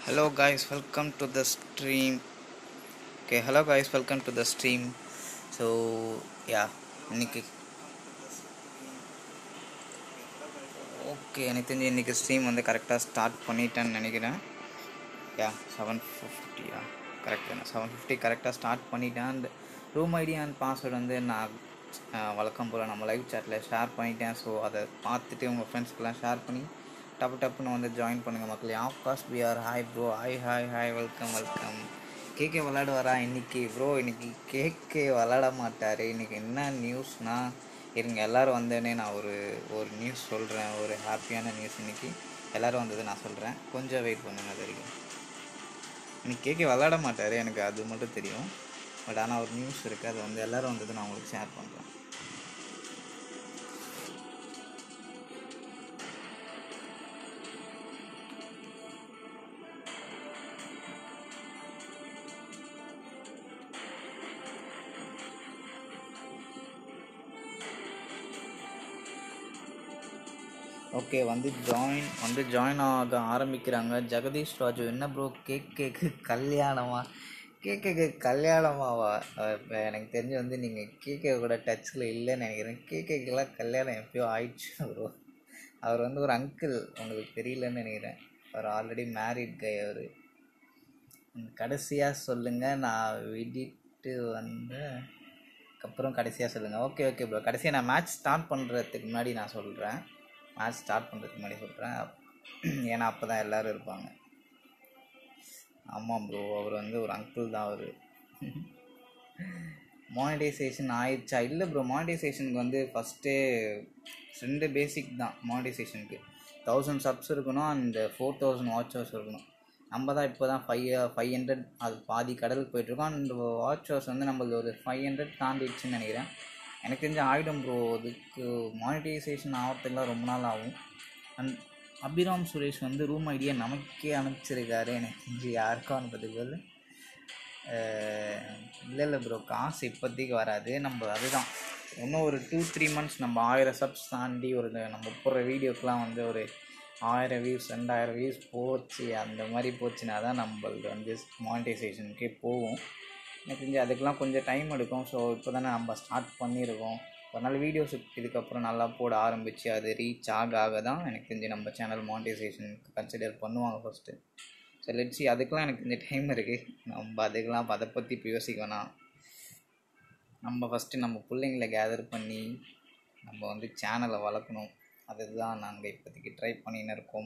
hello guys welcome to the stream okay hello guys welcome to the stream so yeah இன்னைக்கு okay எனக்கு தெரிஞ்சு இன்றைக்கி stream வந்து கரெக்டாக ஸ்டார்ட் பண்ணிட்டேன்னு நினைக்கிறேன் யா செவன் ஃபிஃப்டியா கரெக்ட் நான் செவன் ஃபிஃப்டி கரெக்டாக ஸ்டார்ட் பண்ணிட்டேன் and room ID and password வந்து நான் அஹ், வழக்கம் போல் நம்ம லைவ் சேட்டில் ஷேர் பண்ணிட்டேன் ஸோ அதை பார்த்துட்டு உங்கள் ஃப்ரெண்ட்ஸ்க்கெல்லாம் ஷேர் பண்ணி டப்பு டப்புன்னு வந்து ஜாயின் பண்ணுங்கள் மக்களே ஆஃப் காஸ்ட் B R hi bro hi hi hi welcome welcome KK விளாடுவாரா இன்னைக்கு ப்ரோ இன்னைக்கு கேகே விளாட மாட்டார் இன்னைக்கு என்ன நியூஸ்னா இருங்க எல்லாரும் வந்தோடனே நான் ஒரு ஒரு நியூஸ் சொல்கிறேன் ஒரு ஹாப்பியான நியூஸ் இன்னைக்கு எல்லாரும் வந்தது நான் சொல்கிறேன் கொஞ்சம் வெயிட் பண்ணுங்க அது வரைக்கும் இன்னைக்கு கேக்கே விளாட மாட்டார் எனக்கு அது மட்டும் தெரியும் பட் ஆனால் ஒரு நியூஸ் இருக்குது அது வந்து எல்லாரும் வந்தது நான் உங்களுக்கு ஷேர் பண்ணுறேன் ஓகே வந்து ஜாயின் வந்து ஜாயின் ஆக ஆரம்பிக்கிறாங்க ஜெகதீஷ் ராஜு என்ன ப்ரோ கேக் கேக்கு கல்யாணமா கேக் கேக்கு கல்யாணமாவா அஹ் இப்ப எனக்கு தெரிஞ்சு வந்து நீங்கள் கேக்கே கூட டச்சில் இல்லைன்னு நினைக்கிறேன் கேக் கேக்கெல்லாம் கல்யாணம் எப்பயோ ஆயிடுச்சு ப்ரோ அவர் வந்து ஒரு அங்கிள் உங்களுக்கு தெரியலன்னு நினைக்கிறேன் அவர் ஆல்ரெடி மேரிட் கை அவர் கடைசியாக சொல்லுங்கள் நான் விடிட்டு வந்து அப்புறம் கடைசியாக சொல்லுங்கள் ஓகே ஓகே ப்ரோ கடைசியாக நான் மேட்ச் ஸ்டார்ட் பண்ணுறதுக்கு முன்னாடி நான் சொல்கிறேன் மேட்ச் ஸ்டார்ட் பண்ணுறதுக்கு முன்னாடி சொல்கிறேன் ஏன்னா அப்போ தான் எல்லோரும் இருப்பாங்க ஆமாம் ப்ரோ அவர் வந்து ஒரு அங்கிள் தான் அவர் மானிட்டைசேஷன் ஆயிடுச்சா இல்லை ப்ரோ மானிட்டைசேஷனுக்கு வந்து ஃபஸ்ட்டே ரெண்டு பேசிக் தான் மானிட்டைசேஷனுக்கு தௌசண்ட் சப்ஸ் இருக்கணும் and four thousand watch hours இருக்கணும் நம்ம தான் இப்போ தான் ஃபைவ் ஃபைவ் ஹண்ட்ரட் அது பாதி கடலுக்கு போயிட்டுருக்கோம் அண்ட் வாட்ச் ஹவர்ஸ் வந்து நம்மளது ஒரு ஃபைவ் ஹண்ட்ரட் தாண்டிடுச்சுன்னு நினைக்கிறேன் எனக்கு தெரிஞ்ச ஆகிடும் ப்ரோ அதுக்கு மானிட்டைசேஷன் ஆகிறதுக்குலாம் ரொம்ப நாள் ஆகும் அண்ட் அபிராம் சுரேஷ் வந்து ரூம் ஐடியா நமக்கே அனுப்பிச்சிருக்காரு எனக்கு தெரிஞ்சு யாருக்கும் அனுப்புறதுக்கு பதில் இல்லை இல்லை ப்ரோ காசு இப்போதைக்கு வராது நம்ம அதுதான் இன்னும் ஒரு டூ த்ரீ மந்த்ஸ் நம்ம ஆயிரம் சப்ஸ் தாண்டி ஒரு நம்ம போடுற வீடியோக்கெலாம் வந்து ஒரு ஆயிரம் வியூஸ் ரெண்டாயிரம் வியூஸ் போச்சு அந்த மாதிரி போச்சுன்னா தான் நம்மளுக்கு வந்து மானிட்டைசேஷனுக்கே போகும் எனக்கு தெரிஞ்சு அதுக்கெலாம் கொஞ்சம் டைம் எடுக்கும் ஸோ இப்போ தானே நம்ம ஸ்டார்ட் பண்ணியிருக்கோம் ஒரு நாள் வீடியோஸ் இதுக்கப்புறம் நல்லா போட ஆரம்பித்து அது ரீச் ஆக ஆக தான் எனக்கு தெரிஞ்சு நம்ம சேனல் மானிட்டைசேஷனுக்கு கன்சிடர் பண்ணுவாங்க ஃபஸ்ட்டு ஸோ லெட்ஸி அதுக்கெலாம் எனக்கு கொஞ்சம் டைம் இருக்குது நம்ம அதுக்கெலாம் அதை பற்றி இப்போ யோசிக்க வேணாம் நம்ம ஃபஸ்ட்டு நம்ம பிள்ளைங்கள கேதர் பண்ணி நம்ம வந்து சேனலை வளர்க்கணும் அதுதான் நாங்கள் இப்போதைக்கு ட்ரை பண்ணின்னு இருக்கோம்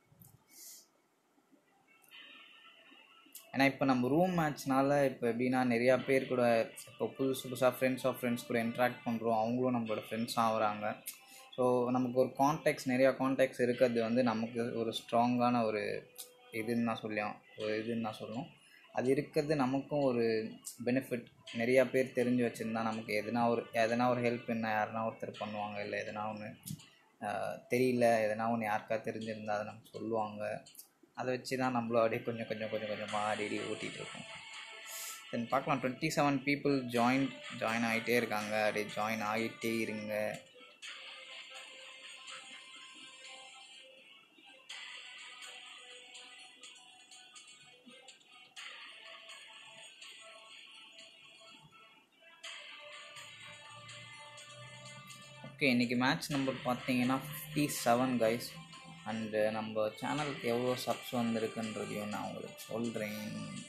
ஏன்னா இப்போ நம்ம ரூம் மேட்ச்னால இப்போ எப்படின்னா நிறையா பேர் கூட இப்போ புதுசு புதுசாக ஃப்ரெண்ட்ஸ் ஆஃப் ஃப்ரெண்ட்ஸ் கூட இன்ட்ராக்ட் பண்ணுறோம் அவங்களும் நம்மளோட ஃப்ரெண்ட்ஸ் ஆகுறாங்க ஸோ நமக்கு ஒரு கான்டாக்ட்ஸ் நிறையா கான்டாக்ட்ஸ் இருக்கிறது வந்து நமக்கு ஒரு ஸ்ட்ராங்கான ஒரு இதுன்னு தான் சொல்லியும் ஒரு இதுன்னு தான் சொல்லணும் அது இருக்கிறது நமக்கும் ஒரு பெனிஃபிட் நிறையா பேர் தெரிஞ்சு வச்சுருந்தா நமக்கு எதனா ஒரு எதனா ஒரு ஹெல்ப் என்ன யாருனா ஒருத்தர் பண்ணுவாங்க இல்லை எதனா ஒன்று தெரியல எதனா ஒன்று யாருக்கா தெரிஞ்சிருந்தா அதை நமக்கு சொல்லுவாங்க அதை வச்சு தான் நம்மளும் அப்படியே கொஞ்சம் கொஞ்சம் கொஞ்சம் கொஞ்சமாக ஆடி ஓட்டிகிட்டு இருக்கோம் தென் பார்க்கலாம் twenty seven people join join ஆகிட்டே இருக்காங்க அப்படியே ஜாயின் ஆகிட்டே இருங்க ஓகே இன்றைக்கி மேட்ச் நம்பர் பார்த்தீங்கன்னா ஃபிஃப்டி செவன் கைஸ் அண்டு நம்ம சேனலுக்கு எவ்வளோ சப்ஸ் வந்திருக்குன்றதையும் நான் உங்களுக்கு சொல்கிறேன்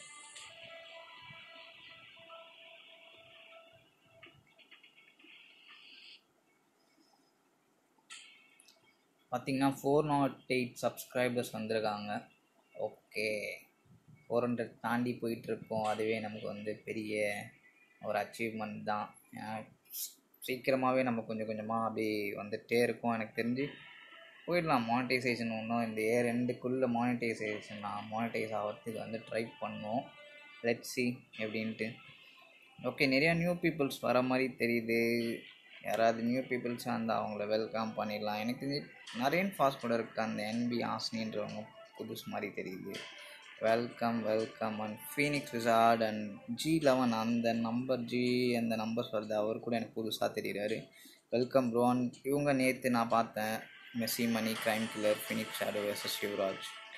பார்த்தீங்கன்னா ஃபோர் நாட் எயிட் சப்ஸ்கிரைபர்ஸ் வந்திருக்காங்க ஓகே ஃபோர் ஹண்ட்ரட் தாண்டி போயிட்டுருக்கோம் அதுவே நமக்கு வந்து பெரிய ஒரு அச்சீவ்மெண்ட் தான் ஏன்னா சீக்கிரமாகவே நம்ம கொஞ்சம் கொஞ்சமாக அப்படி வந்துகிட்டே இருக்கோம் எனக்கு தெரிஞ்சு போயிடலாம் மானிட்டைசேஷன் ஒன்றும் இந்த ஏ ரெண்டுக்குள்ளே மானிட்டைசேஷன் நான் மானிட்டைஸ் ஆகிறதுக்கு வந்து ட்ரை பண்ணோம் லெட்ஸி எப்படின்ட்டு ஓகே நிறையா நியூ பீப்புள்ஸ் வர மாதிரி தெரியுது யாராவது நியூ பீப்புள்ஸாக இருந்தால் அவங்கள வெல்கம் பண்ணிடலாம் எனக்கு தெரிஞ்சு நரேன் ஃபாஸ்ட் கூட இருக்குது அந்த என்பி ஆஸ்னின்றவங்க புதுசு மாதிரி தெரியுது welcome welcome and Phoenix Wizard and G eleven அந்த நம்பர் ஜி அந்த நம்பர்ஸ் வருது அவர் கூட எனக்கு புதுசாக தெரியுறாரு வெல்கம் ப்ரோன் இவங்க நேற்று நான் பார்த்தேன் Messi money crime killer Phoenix shadow versus Yuvraj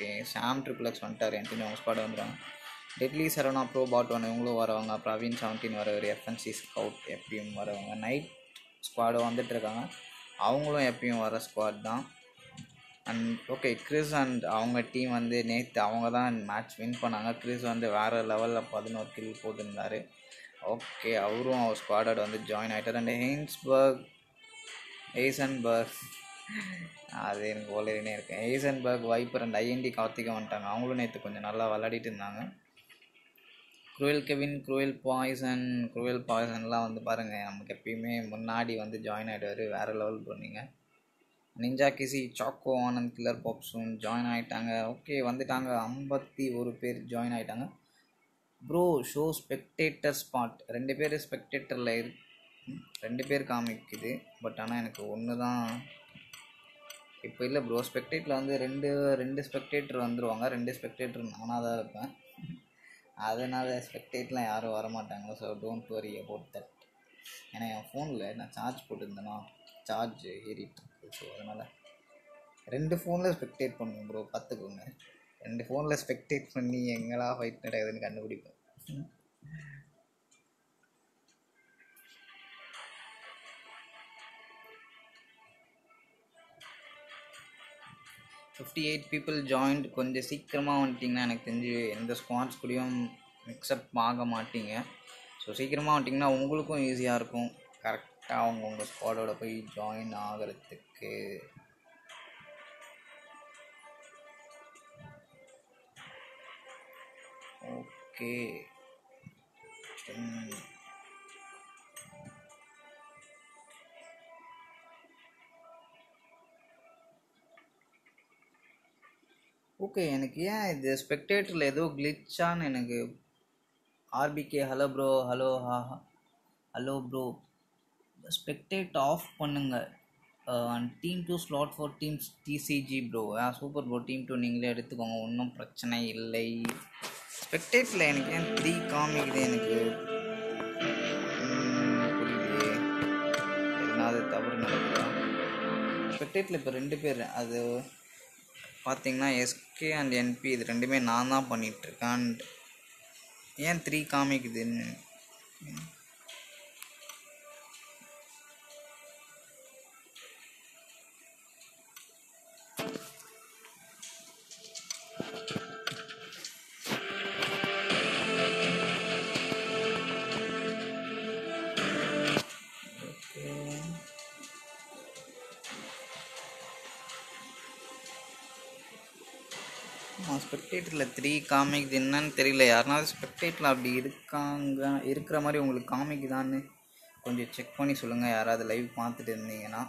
okay Sam triple X வந்துட்டார் எனக்கு தெரிஞ்சு அவங்க ஸ்குவாட் வந்துடுவாங்க deadly Saravana bro bot one இவங்களும் வரவங்க பிரவீன் செவன்டீன் வரவர் எஃப்என்சி ஸ்கவுட் எப்பயும் வரவங்க நைட் ஸ்குவாடும் வந்துட்டு இருக்காங்க அவங்களும் எப்பயும் வர ஸ்குவாட் தான் அண்ட் ஓகே கிறிஸ் அண்ட் அவங்க டீம் வந்து நேற்று அவங்க தான் மேட்ச் வின் பண்ணாங்க கிறிஸ் வந்து வேறு லெவலில் பதினோரு கில் போட்டிருந்தாரு ஓகே அவரும் அவர் ஸ்குவாடோட வந்து ஜாயின் ஆகிட்டார் அண்ட் ஹெயின்ஸ்பர்க் ஹெய்சன்பர்க் அது எனக்கு ஓலையினே இருக்கேன் Heisenberg viper and INT Karthika வந்துட்டாங்க அவங்களும் நேற்று கொஞ்சம் நல்லா விளையாடிட்டு இருந்தாங்க cruel Kevin cruel poison cruel பாய்சன்லாம் வந்து பாருங்கள் நமக்கு எப்பயுமே முன்னாடி வந்து ஜாயின் ஆகிடுவார் வேறு லெவல் பண்ணீங்க நிஞ்சா கிசி சாக்கோ ஆனந்த் கில்லர் பாப்ஸும் ஜாயின் ஆகிட்டாங்க ஓகே வந்துட்டாங்க ஐம்பத்தி ஒரு பேர் ஜாயின் ஆகிட்டாங்க ப்ரோ ஷோ ஸ்பெக்டேட்டர் ஸ்பாட் ரெண்டு பேர் ஸ்பெக்டேட்டரில் இரு ம், ரெண்டு பேர் காமிக்குது பட் ஆனால் எனக்கு ஒன்று தான் இப்போ இல்லை ப்ரோ ஸ்பெக்டேட்டில் வந்து ரெண்டு ரெண்டு ஸ்பெக்டேட்டர் வந்துடுவாங்க ரெண்டு ஸ்பெக்டேட்டர் நானாக தான் இருப்பேன் அதனால் ஸ்பெக்டேட்லாம் யாரும் வரமாட்டாங்க so don't worry about that ஏன்னா என் ஃபோனில் நான் சார்ஜ் போட்டிருந்தேன்னா சார்ஜ் ஏறிட்டு இருக்கு ஸோ அதனால் ரெண்டு ஃபோனில் ஸ்பெக்டேட் பண்ணுவேன் ப்ரோ பார்த்துக்கோங்க ரெண்டு ஃபோனில் ஸ்பெக்டேட் பண்ணி எங்கடா ஃபைட் நடக்குதுன்னு கண்டுபிடிப்பேன் ஃபிஃப்டி எயிட் பீப்புள் ஜாயின்ட் கொஞ்சம் சீக்கிரமாக வந்துட்டிங்கன்னா எனக்கு தெரிஞ்சு எந்த ஸ்குவாட்ஸ் கூடயும் மிக்சப் ஆக மாட்டீங்க ஸோ சீக்கிரமாக வந்துட்டிங்கன்னா உங்களுக்கும் ஈஸியாக இருக்கும் கரெக்டாக அவங்க உங்கள் ஸ்குவாடோட போய் ஜாயின் ஆகிறதுக்கு ஓகே ஓகே எனக்கு ஏன் இது ஸ்பெக்டேட்டரில் ஏதோ கிளிச்சான்னு எனக்கு ஆர்பிகே ஹலோ ப்ரோ ஹலோ ஹா ஹலோ ப்ரோ ஸ்பெக்டேட் ஆஃப் பண்ணுங்க team two slot for teams TCG bro ஆ சூப்பர் ப்ரோ டீம் டூ நீங்களே எடுத்துக்கோங்க ஒன்றும் பிரச்சனை இல்லை ஸ்பெக்டேட்டில் எனக்கு ஏன் த்ரீ காமிக்குது எனக்கு ம், புரியலையே எதனாவது தவறு நடக்குதா ஸ்பெக்டேட்டில் இப்போ ரெண்டு பேர் அது பார்த்தீங்கன்னா எஸ்கே அண்ட் என்பி இது ரெண்டுமே நான் தான் பண்ணிகிட்ருக்கேன் அண்ட் ஏன் த்ரீ காமிக்குதுன்னு ஓகே ஸ்பெக்டேட்டரில் த்ரீ காமிக்குது என்னன்னு தெரியல யாருனாலும் ஸ்பெக்டேட்டில் அப்படி இருக்காங்க இருக்கிற மாதிரி உங்களுக்கு காமிக்குதான்னு கொஞ்சம் செக் பண்ணி சொல்லுங்கள் யாராவது லைவ் பார்த்துட்டு இருந்தீங்கன்னா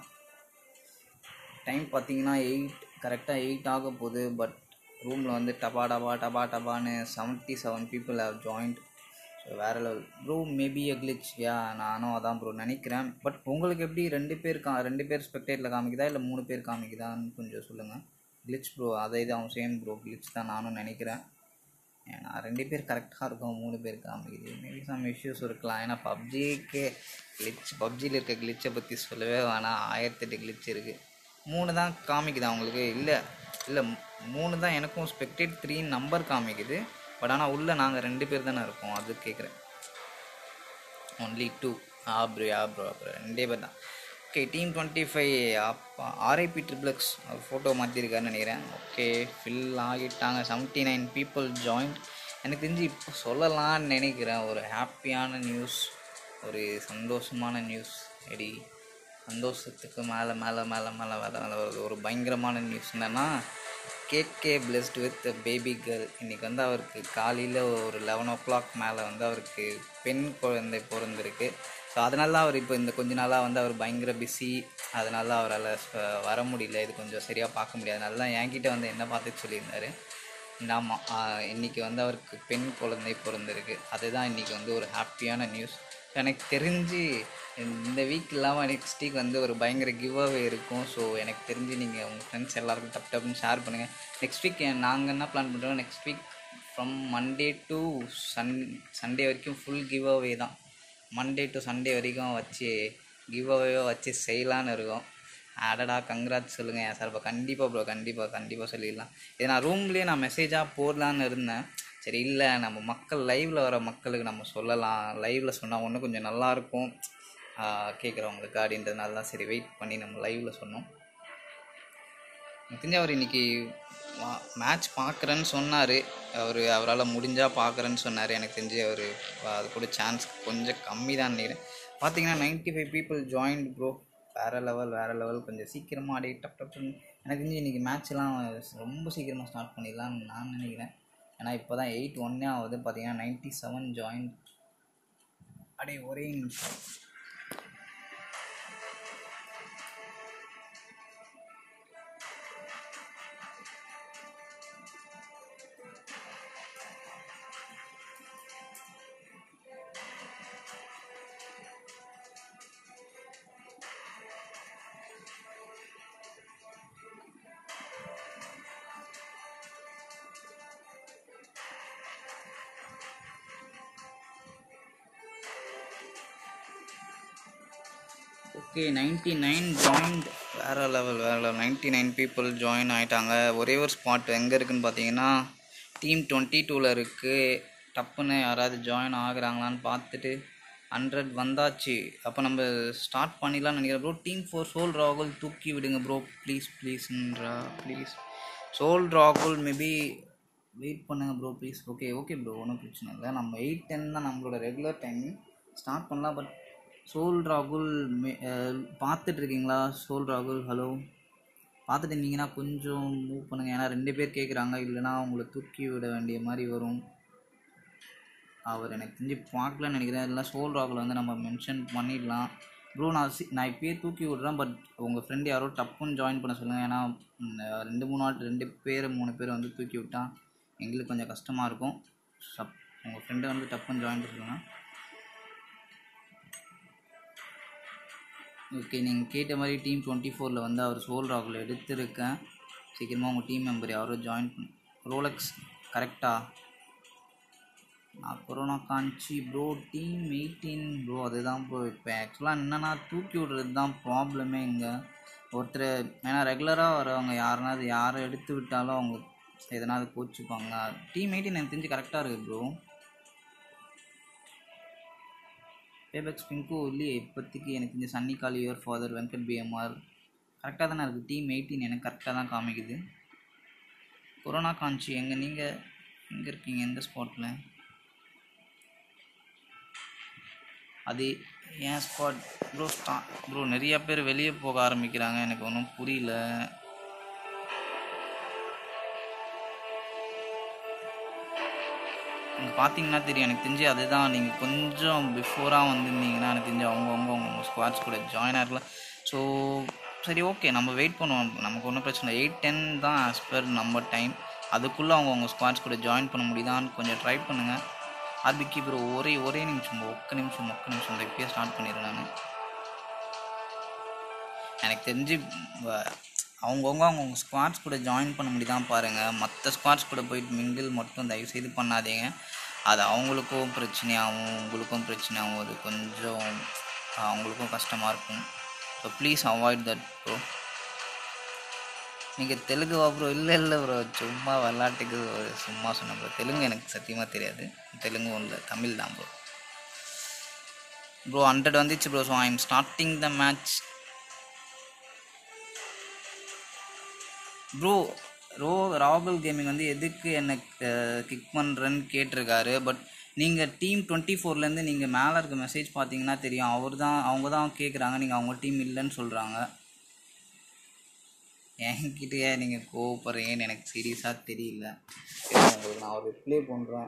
டைம் பார்த்தீங்கன்னா எயிட் கரெக்டாக எயிட் ஆக போகுது பட் ரூமில் வந்து டபா டபா டபா டபான்னு seventy seven people have joined so வேறு லெவல் bro maybe a glitch yeah நானும் அதான் ப்ரோ நினைக்கிறேன் பட் உங்களுக்கு எப்படி ரெண்டு பேர் கா ரெண்டு பேர் ஸ்பெக்டேட்டில் காமிக்குதா இல்லை மூணு பேர் காமிக்குதான்னு கொஞ்சம் சொல்லுங்கள் glitch ப்ரோ அதே தான் சேம் ப்ரோ glitch தான் நானும் நினைக்கிறேன் ஏன்னா ரெண்டு பேர் கரெக்டாக இருக்கும் மூணு பேர் காமிக்குது மேபி சம் இஷ்யூஸ் இருக்கலாம் ஏன்னா பப்ஜிக்கு glitch பப்ஜியில் இருக்க glitch-அ பற்றி சொல்லவே வேணாம் ஆயிரத்தெட்டு glitch இருக்குது மூணு தான் காமிக்குது அவங்களுக்கு இல்லை இல்லை மூணு தான் எனக்கும் ஸ்பெக்டேட் த்ரீ நம்பர் காமிக்குது பட் ஆனால் உள்ளே நாங்கள் ரெண்டு பேர் தானே இருக்கோம் அது கேட்குறேன் ஒன்லி டூ ஆ ப்ரோ ஆ ப்ரோ அப்புறம் ரெண்டே பேர் தான் ஓகே டீம் டுவெண்ட்டி ஃபைவ் அப்பா ஆர்ஐபி ட்ரிபிள்எக்ஸ் ஃபோட்டோ மாற்றிருக்காருன்னு நினைக்கிறேன் ஓகே ஃபில் ஆகிட்டாங்க செவன்ட்டி நைன் பீப்புள் ஜாயின்ட் எனக்கு தெரிஞ்சு இப்போ சொல்லலாம்னு நினைக்கிறேன் ஒரு ஹாப்பியான நியூஸ் ஒரு சந்தோஷமான நியூஸ் எடி சந்தோஷத்துக்கு மேலே மேலே மேலே மேலே மேலே மேலே வருது ஒரு பயங்கரமான நியூஸ் என்னென்னா KK blessed with baby girl இன்றைக்கி வந்து அவருக்கு காலையில் ஒரு லெவன் ஓ கிளாக் மேலே வந்து அவருக்கு பெண் குழந்தை பிறந்திருக்கு ஸோ அதனால தான் அவர் இப்போ இந்த கொஞ்ச நாளாக வந்து அவர் பயங்கர பிஸி அதனால தான் அவரால் வர முடியல இது கொஞ்சம் சரியாக பார்க்க முடியாது அதனால தான் என்கிட்ட வந்து என்ன பார்த்து சொல்லியிருந்தாரு ஆமாம் இன்றைக்கி வந்து அவருக்கு பெண் குழந்தை பிறந்திருக்கு அதுதான் இன்றைக்கி வந்து ஒரு ஹாப்பியான நியூஸ் எனக்கு தெரிஞ்சு இந்த வீக் இல்லாமல் நெக்ஸ்ட் வீக் வந்து ஒரு பயங்கர கிவ் அவே இருக்கும் ஸோ எனக்கு தெரிஞ்சு நீங்கள் உங்கள் ஃப்ரெண்ட்ஸ் எல்லாருக்கும் டப் டப்னு ஷேர் பண்ணுங்கள் நெக்ஸ்ட் வீக் நாங்கள் என்ன பிளான் பண்ணுறோம் next week from Monday to sun Sunday வரைக்கும் ஃபுல் கிவ் அவே தான் மண்டே டு சண்டே வரைக்கும் வச்சு கிவ் அவேவை வச்சு செய்யலான்னு இருக்கோம் அடடா கங்க்ராட்ஸ் சொல்லுங்கள் என் சார் இப்போ கண்டிப்பாக ப்ரோ கண்டிப்பாக கண்டிப்பாக சொல்லிடலாம் இது நான் ரூம்லேயே நான் மெசேஜாக போடலான்னு இருந்தேன் சரி இல்லை நம்ம மக்கள் லைவில் வர மக்களுக்கு நம்ம சொல்லலாம் லைவில் சொன்னால் ஒன்றும் கொஞ்சம் நல்லாயிருக்கும் கேட்குறவங்களுக்கு அப்படின்றதுனால தான் சரி வெயிட் பண்ணி நம்ம லைவில் சொன்னோம் எனக்கு தெரிஞ்சு அவர் இன்னைக்கு மேட்ச் பார்க்குறேன்னு சொன்னார் அவர் அவரால் முடிஞ்சால் பார்க்குறேன்னு சொன்னார் எனக்கு தெரிஞ்சு அவர் அது கூட சான்ஸ் கொஞ்சம் கம்மி தான் நினைக்கிறேன் பார்த்தீங்கன்னா ninety five people joined bro வேறு லெவல் வேறு லெவல் கொஞ்சம் சீக்கிரமாக அப்படியே டப் டப்னு எனக்கு தெரிஞ்சு இன்றைக்கி மேட்ச்லாம் ரொம்ப சீக்கிரமாக ஸ்டார்ட் பண்ணிடலாம்னு நான் நினைக்கிறேன் ஏன்னா இப்போ தான் எயிட் ஒன்னே ஆகுது பார்த்தீங்கன்னா நைன்ட்டி செவன் ஜாயின் அப்படியே ஒரே நிமிஷம் ஓகே நைன்ட்டி நைன் ஜாயின்ட் வேறு லெவல் வேறு level ninety nine people join ஆகிட்டாங்க ஒரே ஒரு ஸ்பாட் எங்கே இருக்குன்னு பார்த்தீங்கன்னா டீம் டுவெண்ட்டி டூவில் இருக்குது டப்புன்னு யாராவது ஜாயின் ஆகுறாங்களான்னு பார்த்துட்டு ஹண்ட்ரட் வந்தாச்சு அப்போ நம்ம ஸ்டார்ட் பண்ணிடலாம்னு நினைக்கிறேன் ப்ரோ டீம் ஃபோர் சோல் ராகுல் தூக்கி விடுங்க ப்ரோ ப்ளீஸ் ப்ளீஸ்ன்றா ப்ளீஸ் சோல் ராகுல் மேபி வெயிட் பண்ணுங்கள் bro please okay okay bro ஒன்றும் பிரச்சனை இல்லை நம்ம எயிட் டென் தான் நம்மளோட ரெகுலர் டைமிங் ஸ்டார்ட் பண்ணலாம் பட் சோல் ராகுல் மே பார்த்துட்டு இருக்கீங்களா சோல் ராகுல் ஹலோ பார்த்துட்டு இருந்தீங்கன்னா கொஞ்சம் மூவ் பண்ணுங்கள் ஏன்னா ரெண்டு பேர் கேட்குறாங்க இல்லைனா அவங்கள தூக்கி விட வேண்டிய மாதிரி வரும் அவர் எனக்கு தெரிஞ்சு பார்க்கலன்னு நினைக்கிறேன் இல்லை சோல் ராகுல் வந்து நம்ம மென்ஷன் பண்ணிடலாம் ப்ரோ நான் சி நான் இப்பயே தூக்கி விட்றேன் பட் உங்கள் ஃப்ரெண்டு யாரோ டப்புன்னு ஜாயின் பண்ண சொல்லுங்கள் ஏன்னா ம், ரெண்டு மூணு நாள் ரெண்டு பேர் மூணு பேர் வந்து தூக்கி விட்டால் எங்களுக்கு கொஞ்சம் கஷ்டமாக இருக்கும் சப் உங்கள் ஃப்ரெண்டை வந்து டப்புன்னு ஜாயின் பண்ண சொல்லுங்கள் ஓகே நீங்கள் கேட்ட மாதிரி டீம் டுவெண்ட்டி ஃபோரில் வந்து அவர் சோல் ராகுல் எடுத்திருக்கேன் சீக்கிரமாக உங்கள் டீம் மெம்பர் யாரோ ஜாயின் பண்ணு ரோலக்ஸ் கரெக்டா நான் கொரோனா காஞ்சி ப்ரோ டீம் எயிட்டீன் ப்ரோ அதுதான் ப்ரோ இப்போ ஆக்சுவலாக என்னன்னா தூக்கி விடுறது தான் ப்ராப்ளமே இங்கே ஒருத்தர் ஏன்னா ரெகுலராக வரவங்க யாருனாவது யாரை எடுத்து விட்டாலும் அவங்க எதனாவது கோச்சிப்பாங்க டீம் எயிட்டீன் எனக்கு தெரிஞ்சு கரெக்டாக இருக்குது ப்ரோ பேபெக்ஸ் பிங்கு இல்லையே இப்போதைக்கு எனக்கு இந்த சன்னி காலி யுவர் ஃபாதர் வெங்கட் பிஎம்ஆர் கரெக்டாக தானே இருக்குது டீம் எயிட்டீன் எனக்கு கரெக்டாக தான் காமிக்குது கொரோனா காஞ்சி எங்கே நீங்கள் எங்கே இருக்கீங்க எந்த ஸ்பாட்டில் அது ஏன் ஸ்பாட் ப்ரோ ஸ்டா ப்ரோ நிறைய பேர் வெளியே போக ஆரம்பிக்கிறாங்க எனக்கு ஒன்றும் புரியல நீங்கள் பார்த்தீங்கன்னா தெரியும் எனக்கு தெரிஞ்சு அதுதான் நீங்கள் கொஞ்சம் பிஃபோராக வந்திருந்தீங்கன்னா எனக்கு தெரிஞ்சு அவங்கவுங்க அவங்க ஸ்குவாட்ஸ் கூட ஜாயின் ஆகலாம் ஸோ சரி ஓகே நம்ம வெயிட் பண்ணுவோம் நமக்கு ஒன்றும் பிரச்சனை இல்லை எயிட் டென் தான் ஆஸ் பர் நம்ம டைம் அதுக்குள்ளே அவங்க அவங்க ஸ்குவாட்ஸ் கூட ஜாயின் பண்ண முடியுதான்னு கொஞ்சம் ட்ரை பண்ணுங்கள் ஆர்பிக்கு ப்ரோ ஒரே ஒரே நிமிஷம் ஒக்க நிமிஷம் ஒக்க நிமிஷம் இந்த இப்பயே ஸ்டார்ட் பண்ணிடுறேன் நான் எனக்கு தெரிஞ்சு வ- அவங்கவுங்க அவங்கவுங்க ஸ்குவாட்ஸ் கூட ஜாயின் பண்ண முடியுதான் பாருங்கள் மற்ற ஸ்குவாட்ஸ் கூட போயிட்டு மிங்கிள் மட்டும் தயவு செய்து பண்ணாதீங்க அது அவங்களுக்கும் பிரச்சனையாகும் உங்களுக்கும் பிரச்சனையாகும் அது கொஞ்சம் அவங்களுக்கும் கஷ்டமாக இருக்கும் so please avoid that bro நீங்கள் தெலுங்குவா ப்ரோ இல்லை இல்லை ப்ரோ சும்மா விளாட்டுக்கு ஒரு சும்மா சொன்னேன் ப்ரோ தெலுங்கு எனக்கு சத்தியமாக தெரியாது தெலுங்கு இல்லை தமிழ் தான் ப்ரோ ப்ரோ ஹண்ட்ரட் வந்துச்சு bro so I am starting the match bro ரோ ராகுல் கேமிங் வந்து எதுக்கு என்னை கிக் பண்ணுறேன்னு கேட்டிருக்காரு பட் நீங்கள் டீம் டுவெண்ட்டி ஃபோர்லேருந்து நீங்கள் மேலே இருக்க மெசேஜ் பார்த்தீங்கன்னா தெரியும் அவர் தான் அவங்க தான் கேட்குறாங்க நீங்கள் அவங்க டீம் இல்லைன்னு சொல்கிறாங்க என்கிட்டயே நீங்கள் கோவப்படுறீங்கன்னு எனக்கு சீரியஸாக தெரியல சரி, உங்களுக்கு நான் ஒரு ரிப்ளை பண்ணுறேன்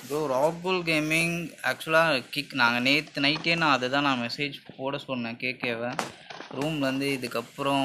ப்ரோ ராகுல் கேமிங் ஆக்சுவலாக கிக் நாங்கள் நேற்று நைட்டே நான் அதை தான் நான் மெசேஜ் போட சொன்னேன் கேட்கவே ரூம்லேருந்து இதுக்கப்புறம்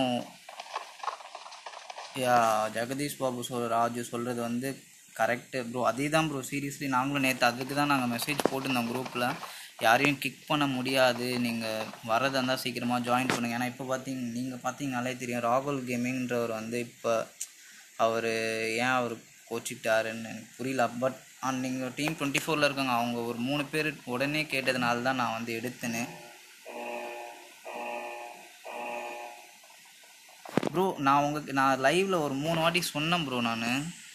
யா ஜெகதீஷ் பாபு சொல் ராஜு சொல்கிறது வந்து கரெக்டு ப்ரோ அதே தான் ப்ரோ சீரியஸ்லி நாங்களும் நேற்று அதுக்கு தான் நாங்கள் மெசேஜ் போட்டிருந்தோம் குரூப்பில் யாரையும் கிக் பண்ண முடியாது நீங்கள் வரதா இருந்தால் சீக்கிரமாக ஜாயின் பண்ணுங்கள் ஏன்னா இப்போ பார்த்தீங்க நீங்கள் பார்த்தீங்கனாலே தெரியும் ராகுல் கேமிங்ன்றவர் வந்து இப்போ அவர் ஏன் அவர் கோச்சிக்கிட்டாருன்னு எனக்கு புரியல பட் நீங்கள் டீம் டுவெண்ட்டி ஃபோரில் இருக்காங்க அவங்க ஒரு மூணு பேர் உடனே கேட்டதுனால தான் நான் வந்து எடுத்தேன்னு ப்ரோ நான் உங்களுக்கு நான் லைவ்ல ஒரு மூணு வாட்டி சொன்னேன் ப்ரோ நான்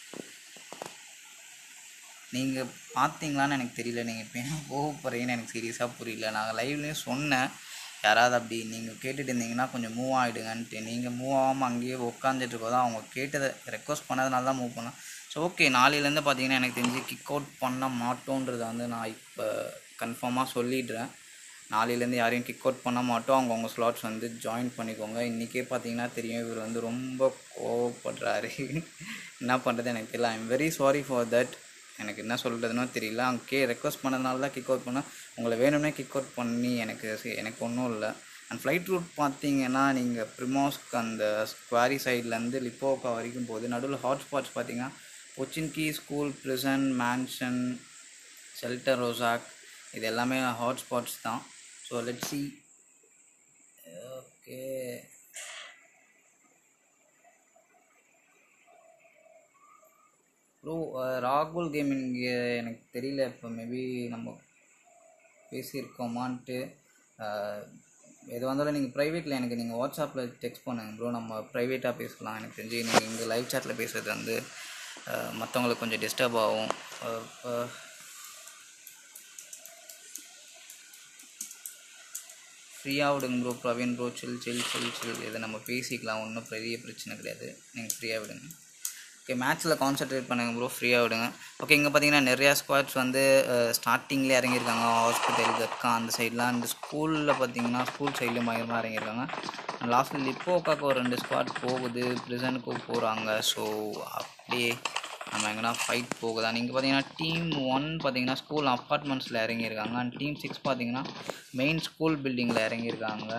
நீங்கள் பார்த்தீங்களான்னு எனக்கு தெரியல நீங்கள் இப்போ ஏன் போக போகிறீங்கன்னு எனக்கு சீரியஸாக புரியல நான் லைவ்லேயும் சொன்னேன் யாராவது அப்படி நீங்கள் கேட்டுட்டு இருந்தீங்கன்னா கொஞ்சம் மூவ் ஆகிடுங்கன்ட்டு நீங்கள் மூவ் ஆகாமல் அங்கேயே உட்காந்துட்டு இருக்கோதான் அவங்க கேட்டதை ரெக்வஸ்ட் பண்ணதுனால தான் மூவ் பண்ணேன் ஸோ ஓகே நாளையிலேருந்து பார்த்தீங்கன்னா எனக்கு தெரிஞ்சு கிக் அவுட் பண்ண மாட்டோன்றதை வந்து நான் இப்போ கன்ஃபார்மாக சொல்லிடுறேன் நாளையிலேருந்து யாரையும் கிக் அவுட் பண்ண மாட்டோம் அவங்கவுங்க ஸ்லாட்ஸ் வந்து ஜாயின் பண்ணிக்கோங்க இன்றைக்கே பார்த்தீங்கன்னா தெரியும் இவர் வந்து ரொம்ப கோவப்படுறாரு என்ன பண்ணுறது எனக்கு தெரியல I am very sorry for that எனக்கு என்ன சொல்கிறதுனோ தெரியல அவங்க கே ரெக்வஸ்ட் பண்ணதுனால தான் கிக் அவுட் பண்ணேன் உங்களை வேணும்னே கிக் அவுட் பண்ணி எனக்கு சி- எனக்கு ஒன்றும் இல்லை அண்ட் ஃப்ளைட் ரூட் பார்த்தீங்கன்னா நீங்கள் ப்ரிமாஸ்க் அந்த ஸ்குவாரி சைட்லேருந்து லிப்போக்கா வரைக்கும் போகுது நடுவில் ஹாட்ஸ்பாட்ஸ் பார்த்தீங்கன்னா கொச்சின்கி school prison mansion shelter Rozhok இது எல்லாமே ஹாட்ஸ்பாட்ஸ் தான் so let see okay bro ராகுல் கேமிங் எனக்கு தெரியல இப்போ மேபி நம்ம பேசியிருக்கோமான்ட்டு அஹ், எது வந்தாலும் நீங்கள் ப்ரைவேட்டில் எனக்கு நீங்கள் வாட்ஸ்அப்பில் டெக்ஸ்ட் பண்ணுங்கள் ப்ரோ நம்ம ப்ரைவேட்டாக பேசலாம் எனக்கு தெரிஞ்சு நீங்கள் இங்கே லைவ் சேட்டில் பேசுறது வந்து அஹ், மற்றவங்களுக்கு கொஞ்சம் டிஸ்டர்ப் ஆகும் அஹ், அஹ், ஃப்ரீயாக விடுங்க bro Praveen bro chill chill chill chill இதை நம்ம பேசிக்கலாம் ஒன்றும் பெரிய பிரச்சனை கிடையாது நீங்கள் ஃப்ரீயாக விடுங்க ஓகே மேட்ச்சில் கான்சென்ட்ரேட் பண்ணுங்கள் ப்ரோ ஃப்ரீயாக விடுங்க ஓகே இங்கே பார்த்தீங்கன்னா நிறையா ஸ்குவாட்ஸ் வந்து ஸ்டார்டிங்லேயே இறங்கியிருக்காங்க ஹாஸ்பிட்டல் தர்கா அந்த சைட்லாம் அந்த ஸ்கூலில் பார்த்தீங்கன்னா ஸ்கூல் சைட்லேயும் பயங்கரமாக இறங்கியிருக்காங்க லாஸ்ட்டில் லிப்போக்காக்கு ஒரு ரெண்டு ஸ்குவாட் போகுது ப்ரிசனுக்கு போகிறாங்க ஸோ அப்படியே நம்ம எங்கன்னா ஃபைட் போகுதா நீங்கள் பார்த்தீங்கன்னா டீம் ஒன் பார்த்தீங்கன்னா ஸ்கூல் அப்பார்ட்மெண்ட்ஸில் இறங்கியிருக்காங்க அண்ட் டீம் சிக்ஸ் பார்த்தீங்கன்னா மெயின் ஸ்கூல் பில்டிங்கில் இறங்கியிருக்காங்க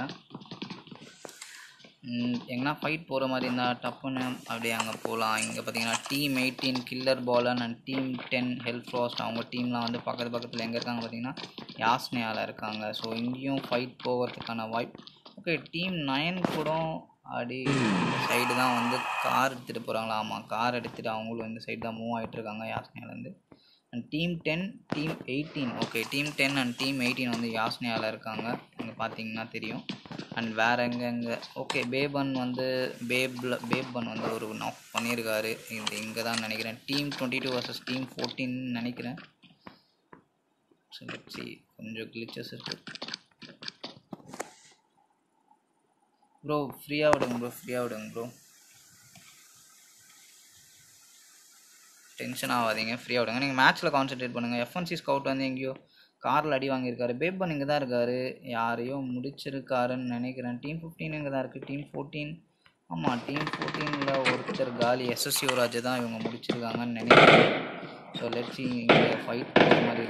ம், எங்கன்னா ஃபைட் போகிற மாதிரி இருந்தால் டப்புன்னு அப்படியே அங்கே போகலாம் இங்கே பார்த்தீங்கன்னா team eighteen killer Balan and team ten help frost அவங்க டீம்லாம் வந்து பக்கத்து பக்கத்தில் எங்கே இருக்காங்க பார்த்தீங்கன்னா யாஸ்னியாவில் இருக்காங்க ஸோ இங்கேயும் ஃபைட் போகிறதுக்கான வாய்ப்பு ஓகே டீம் நைன் கூட அப்படி சைடு தான் வந்து கார் எடுத்துகிட்டு போகிறாங்களா ஆமாம் கார் எடுத்துகிட்டு அவங்களும் இந்த சைடு தான் மூவ் ஆகிட்டு இருக்காங்க யாஸ்னியாலேருந்து and team ten team eighteen okay team ten and team eighteen வந்து யாஸ்னியாவில் இருக்காங்க இங்கே பார்த்தீங்கன்னா தெரியும் அண்ட் வேற எங்கே எங்கே ஓகே பேபன் வந்து பேப்ல பேபன் வந்து ஒரு நாக் பண்ணியிருக்காரு இது இங்கே தான் நினைக்கிறேன் team twenty two versus team fourteen நினைக்கிறேன் சரி கொஞ்சம் கிளிச்சஸ் இருக்கு ப்ரோ ஃப்ரீயாக விடுங்க ப்ரோ ஃப்ரீயாக விடுங்க ப்ரோ டென்ஷன் ஆகாதீங்க ஃப்ரீயாக விடுங்க நீங்கள் மேட்ச்சில் கான்சென்ட்ரேட் பண்ணுங்கள் எஃப்என்சி ஸ்கவுட் வந்து எங்கேயோ காரில் அடி வாங்கியிருக்காரு பேப்பன் இங்கே தான் இருக்காரு யாரையோ முடிச்சிருக்காருன்னு நினைக்கிறேன் டீம் ஃபிஃப்டீன் இங்கே தான் இருக்குது டீம் ஃபோர்டீன் ஆமாம் டீம் ஃபோர்டீனில் ஒருத்தர் காலி எஸ்எஸ் யுவராஜ் தான் இவங்க முடிச்சிருக்காங்கன்னு நினைக்கிறேன் ஸோ லெட்ஸி இங்கே ஃபைட் போகிற மாதிரி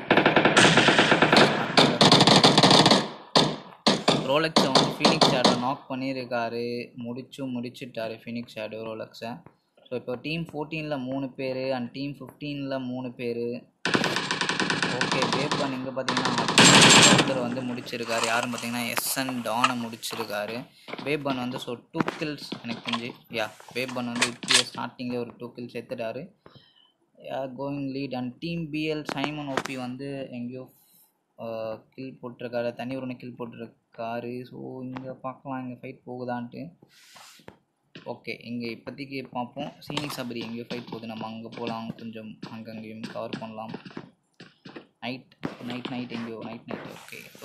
இருக்கு ரோலெக்ஸை வந்து ஃபீனிக்ஸ் ஷேடோ நாக் பண்ணியிருக்காரு முடிச்சும் முடிச்சிட்டாரு ஃபீனிக்ஸ் ஷேடோ ரோலெக்ஸை ஸோ இப்போ டீம் ஃபோர்டீனில் மூணு பேர் அண்ட் டீம் ஃபிஃப்டீனில் மூணு பேர் ஓகே பேப்பன் இங்கே பார்த்தீங்கன்னா ஒருத்தர் வந்து முடிச்சிருக்காரு யாருன்னு பார்த்தீங்கன்னா எஸ்என் டானை முடிச்சிருக்காரு பேபன் வந்து ஸோ டூ கில்ஸ் எனக்கு தெரிஞ்சு யா பேபன் வந்து இப்பயே ஸ்டார்டிங்லேயே ஒரு டூ கில்ஸ் எடுத்துட்டாரு going lead and team BL Simon OP வந்து எங்கேயோ கில் போட்டிருக்காரு தனி ஒன்று கில் போட்டிருக்காரு ஸோ இங்கே பார்க்கலாம் இங்கே ஃபைட் போகுதான்ட்டு ஓகே இங்கே இப்போதைக்கு பார்ப்போம் சீனி சபரி எங்கேயோ ஃபைட் போகுது நம்ம அங்கே போகலாம் கொஞ்சம் அங்கங்கேயும் கவர் பண்ணலாம் நைட் நைட் நைட் எங்கேயோ night night okay so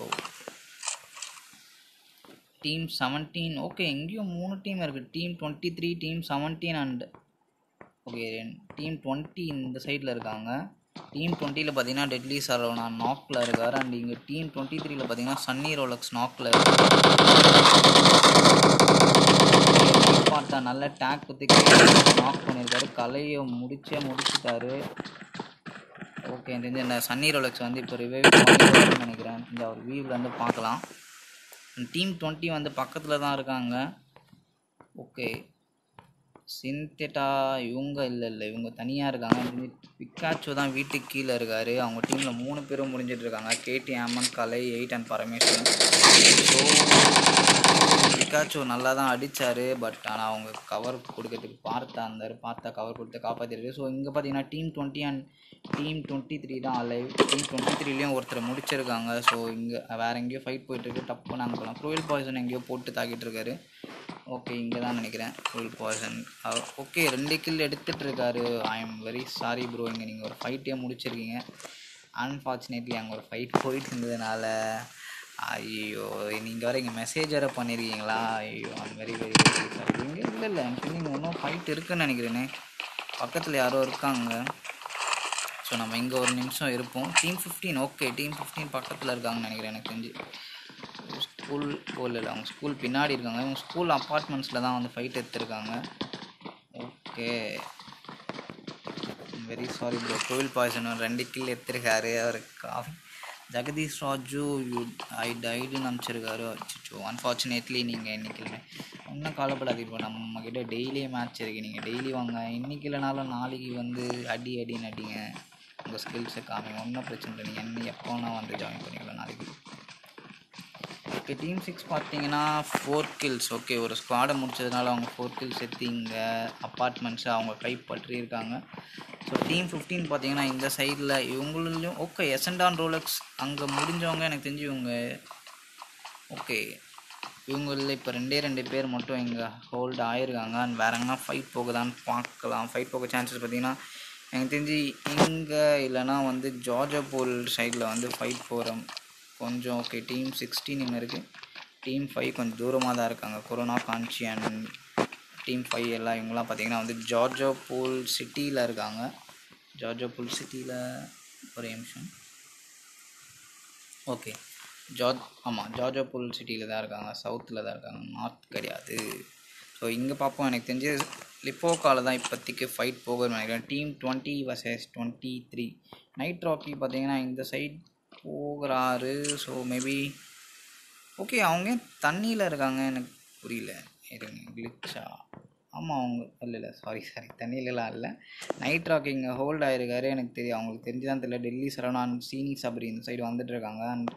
team seventeen okay எங்கேயும் மூணு டீம் இருக்குது team twenty three team seventeen and okay team twenty இந்த சைடில் இருக்காங்க டீம் டுவெண்ட்டியில் பார்த்தீங்கன்னா டெட்லி சரவணா நாக்கில் இருக்கார் அண்ட் இங்கே டீம் டுவெண்ட்டி த்ரீல பார்த்தீங்கன்னா சன்னி ரோலக்ஸ் நாக்கில் பார்த்தா நல்ல டேக் குத்தி நாக் பண்ணியிருக்காரு கலையை முடிச்சே முடிச்சிட்டாரு ஓகே எனக்கு தெரிஞ்சு இந்த சன்னி ரோலக்ஸ் வந்து இப்போ ரிவைவ் பண்ணிட்டு நினைக்கிறேன் இந்த ஒரு வியூவில் வந்து பார்க்கலாம் டீம் டுவெண்ட்டி வந்து பக்கத்தில் தான் இருக்காங்க ஓகே சிந்தெட்டா இவங்க இல்லை இல்லை இவங்க தனியாக இருக்காங்க எனக்கு தெரிஞ்சு பிக்காச்சோ தான் வீட்டுக்கு கீழே இருக்காரு அவங்க டீமில் மூணு பேரும் முடிஞ்சிட்டு இருக்காங்க KD Amman Kalai eight and Parameswaran so Pikachu நல்லா தான் அடித்தார் பட் ஆனால் அவங்க கவர் கொடுக்கறதுக்கு பார்த்தா இருந்தார் பார்த்தா கவர் கொடுத்து காப்பாற்றிருக்கு ஸோ இங்கே பார்த்தீங்கன்னா team twenty and team twenty three தான் அலைவ் டீம் டுவெண்ட்டி த்ரீலேயும் ஒருத்தர் முடிச்சிருக்காங்க ஸோ இங்கே வேறு எங்கேயோ ஃபைட் போயிட்டுருக்கு டப்பு நாங்கள் போகலாம் க்ரூயல் பாய்சன் எங்கேயோ போட்டு தாக்கிட்டு இருக்காரு ஓகே இங்கே தான் நினைக்கிறேன் க்ரூயல் பாய்சன் ஓகே ரெண்டு கில் எடுத்துகிட்டு இருக்காரு I am very sorry bro இங்கே நீங்கள் ஒரு ஃபைட்டே முடிச்சிருக்கீங்க அன்ஃபார்ச்சுனேட்லி அங்கே ஒரு ஃபைட் போயிட்டு இருந்ததுனால ஐயோ நீங்கள் வேறு இங்கே மெசேஜ் வேறு பண்ணியிருக்கீங்களா ஐயோ I'm very very very sorry இங்கே இல்லை இல்லை எனக்கு நீங்கள் இன்னும் ஃபைட் இருக்குன்னு நினைக்கிறேனே பக்கத்தில் யாரோ இருக்காங்க ஸோ நம்ம இங்கே ஒரு நிமிஷம் இருப்போம் team fifteen okay team fifteen பக்கத்தில் இருக்காங்கன்னு நினைக்கிறேன் எனக்கு தெரிஞ்சு ஸ்கூல் இல்லை இல்லை அவங்க ஸ்கூல் பின்னாடி இருக்காங்க இவங்க ஸ்கூல் அப்பார்ட்மெண்ட்ஸில் தான் வந்து ஃபைட் எடுத்திருக்காங்க ஓகே வெரி சாரி ப்ரோ கோவில் பாய்சன் ரெண்டு கில் எடுத்திருக்காரு அவர் coffee Jagadish Raju you I டைடுன்னு அனுப்பிச்சிருக்காரு அச்சோ அன்ஃபார்ச்சுனேட்லி நீங்கள் இன்னைக்கு இல்லை ஒன்றும் கவலைப்படாதீங்க இப்போ நம்மக்கிட்ட டெய்லியே மேட்ச் இருக்குது நீங்கள் டெய்லி வாங்க இன்றைக்கி இல்லைனாலும் நாளைக்கு வந்து அடி அடின்னு அடிங்க உங்கள் ஸ்கில்ஸை காமிங்க ஒன்றும் பிரச்சனை இல்லை நீங்கள் என்ன எப்போ வேணால் வந்து ஜாயின் பண்ணிக்கலாம் நாளைக்கு ஓகே டீம் சிக்ஸ் பார்த்தீங்கன்னா ஃபோர் கில்ஸ் ஓகே ஒரு ஸ்குவாடை முடிச்சதுனால அவங்க ஃபோர் கில்ஸ் எடுத்து இங்கே அப்பார்ட்மெண்ட்ஸை அவங்க கைப்பற்றியிருக்காங்க ஸோ டீம் ஃபிஃப்டீன் பார்த்தீங்கன்னா இந்த சைடில் இவங்களும் ஓகே எசண்டான் ரோலக்ஸ் அங்கே முடிஞ்சவங்க எனக்கு தெரிஞ்சு இவங்க ஓகே இவங்களில் இப்போ ரெண்டே ரெண்டு பேர் மட்டும் இங்கே ஹோல்டு ஆயிருக்காங்க அண்ட் வேற எங்கன்னா ஃபைட் போகுதான்னு பார்க்கலாம் ஃபைட் போக சான்சஸ் பார்த்தீங்கன்னா எனக்கு தெரிஞ்சு இங்கே இல்லைனா வந்து ஜார்ஜா போல் சைடில் வந்து ஃபைட் போகிற கொஞ்சம் ஓகே டீம் சிக்ஸ்டீன் இங்கே இருக்குது டீம் ஃபைவ் கொஞ்சம் தூரமாக தான் இருக்காங்க கொரோனா காஞ்சி அண்ட் டீம் ஃபைவ் எல்லாம் இவங்களாம் பார்த்தீங்கன்னா வந்து ஜார்ஜோ பூல் சிட்டியில் இருக்காங்க ஜார்ஜோ பூல் சிட்டியில் ஒரு நிமிஷம் ஓகே ஜார்ஜ் ஆமாம் ஜார்ஜோ பூல் சிட்டியில் தான் இருக்காங்க சவுத்தில் தான் இருக்காங்க நார்த் கிடையாது ஸோ இங்கே பார்ப்போம் எனக்கு தெரிஞ்சு லிப்போக்காவில் தான் இப்போதைக்கு ஃபைட் போகுதுன்னு நினைக்கிறேன் team twenty versus twenty three night Rocky பார்த்தீங்கன்னா இந்த சைட் போகிறாரு ஸோ மேபி ஓகே அவங்க ஏன் தண்ணியில் இருக்காங்க எனக்கு புரியல இருங்க கிளிச்சா ஆமாம் அவங்க இல்லை இல்லை சாரி சாரி தண்ணியிலலாம் இல்லை நைட் ராக் இங்கே ஹோல்ட் ஆகிருக்காரு எனக்கு தெரியும் அவங்களுக்கு தெரிஞ்சு தான் தெரியல டெல்லி சரவணான் சீனி சபரி இந்த சைடு வந்துட்டு இருக்காங்க அண்ட்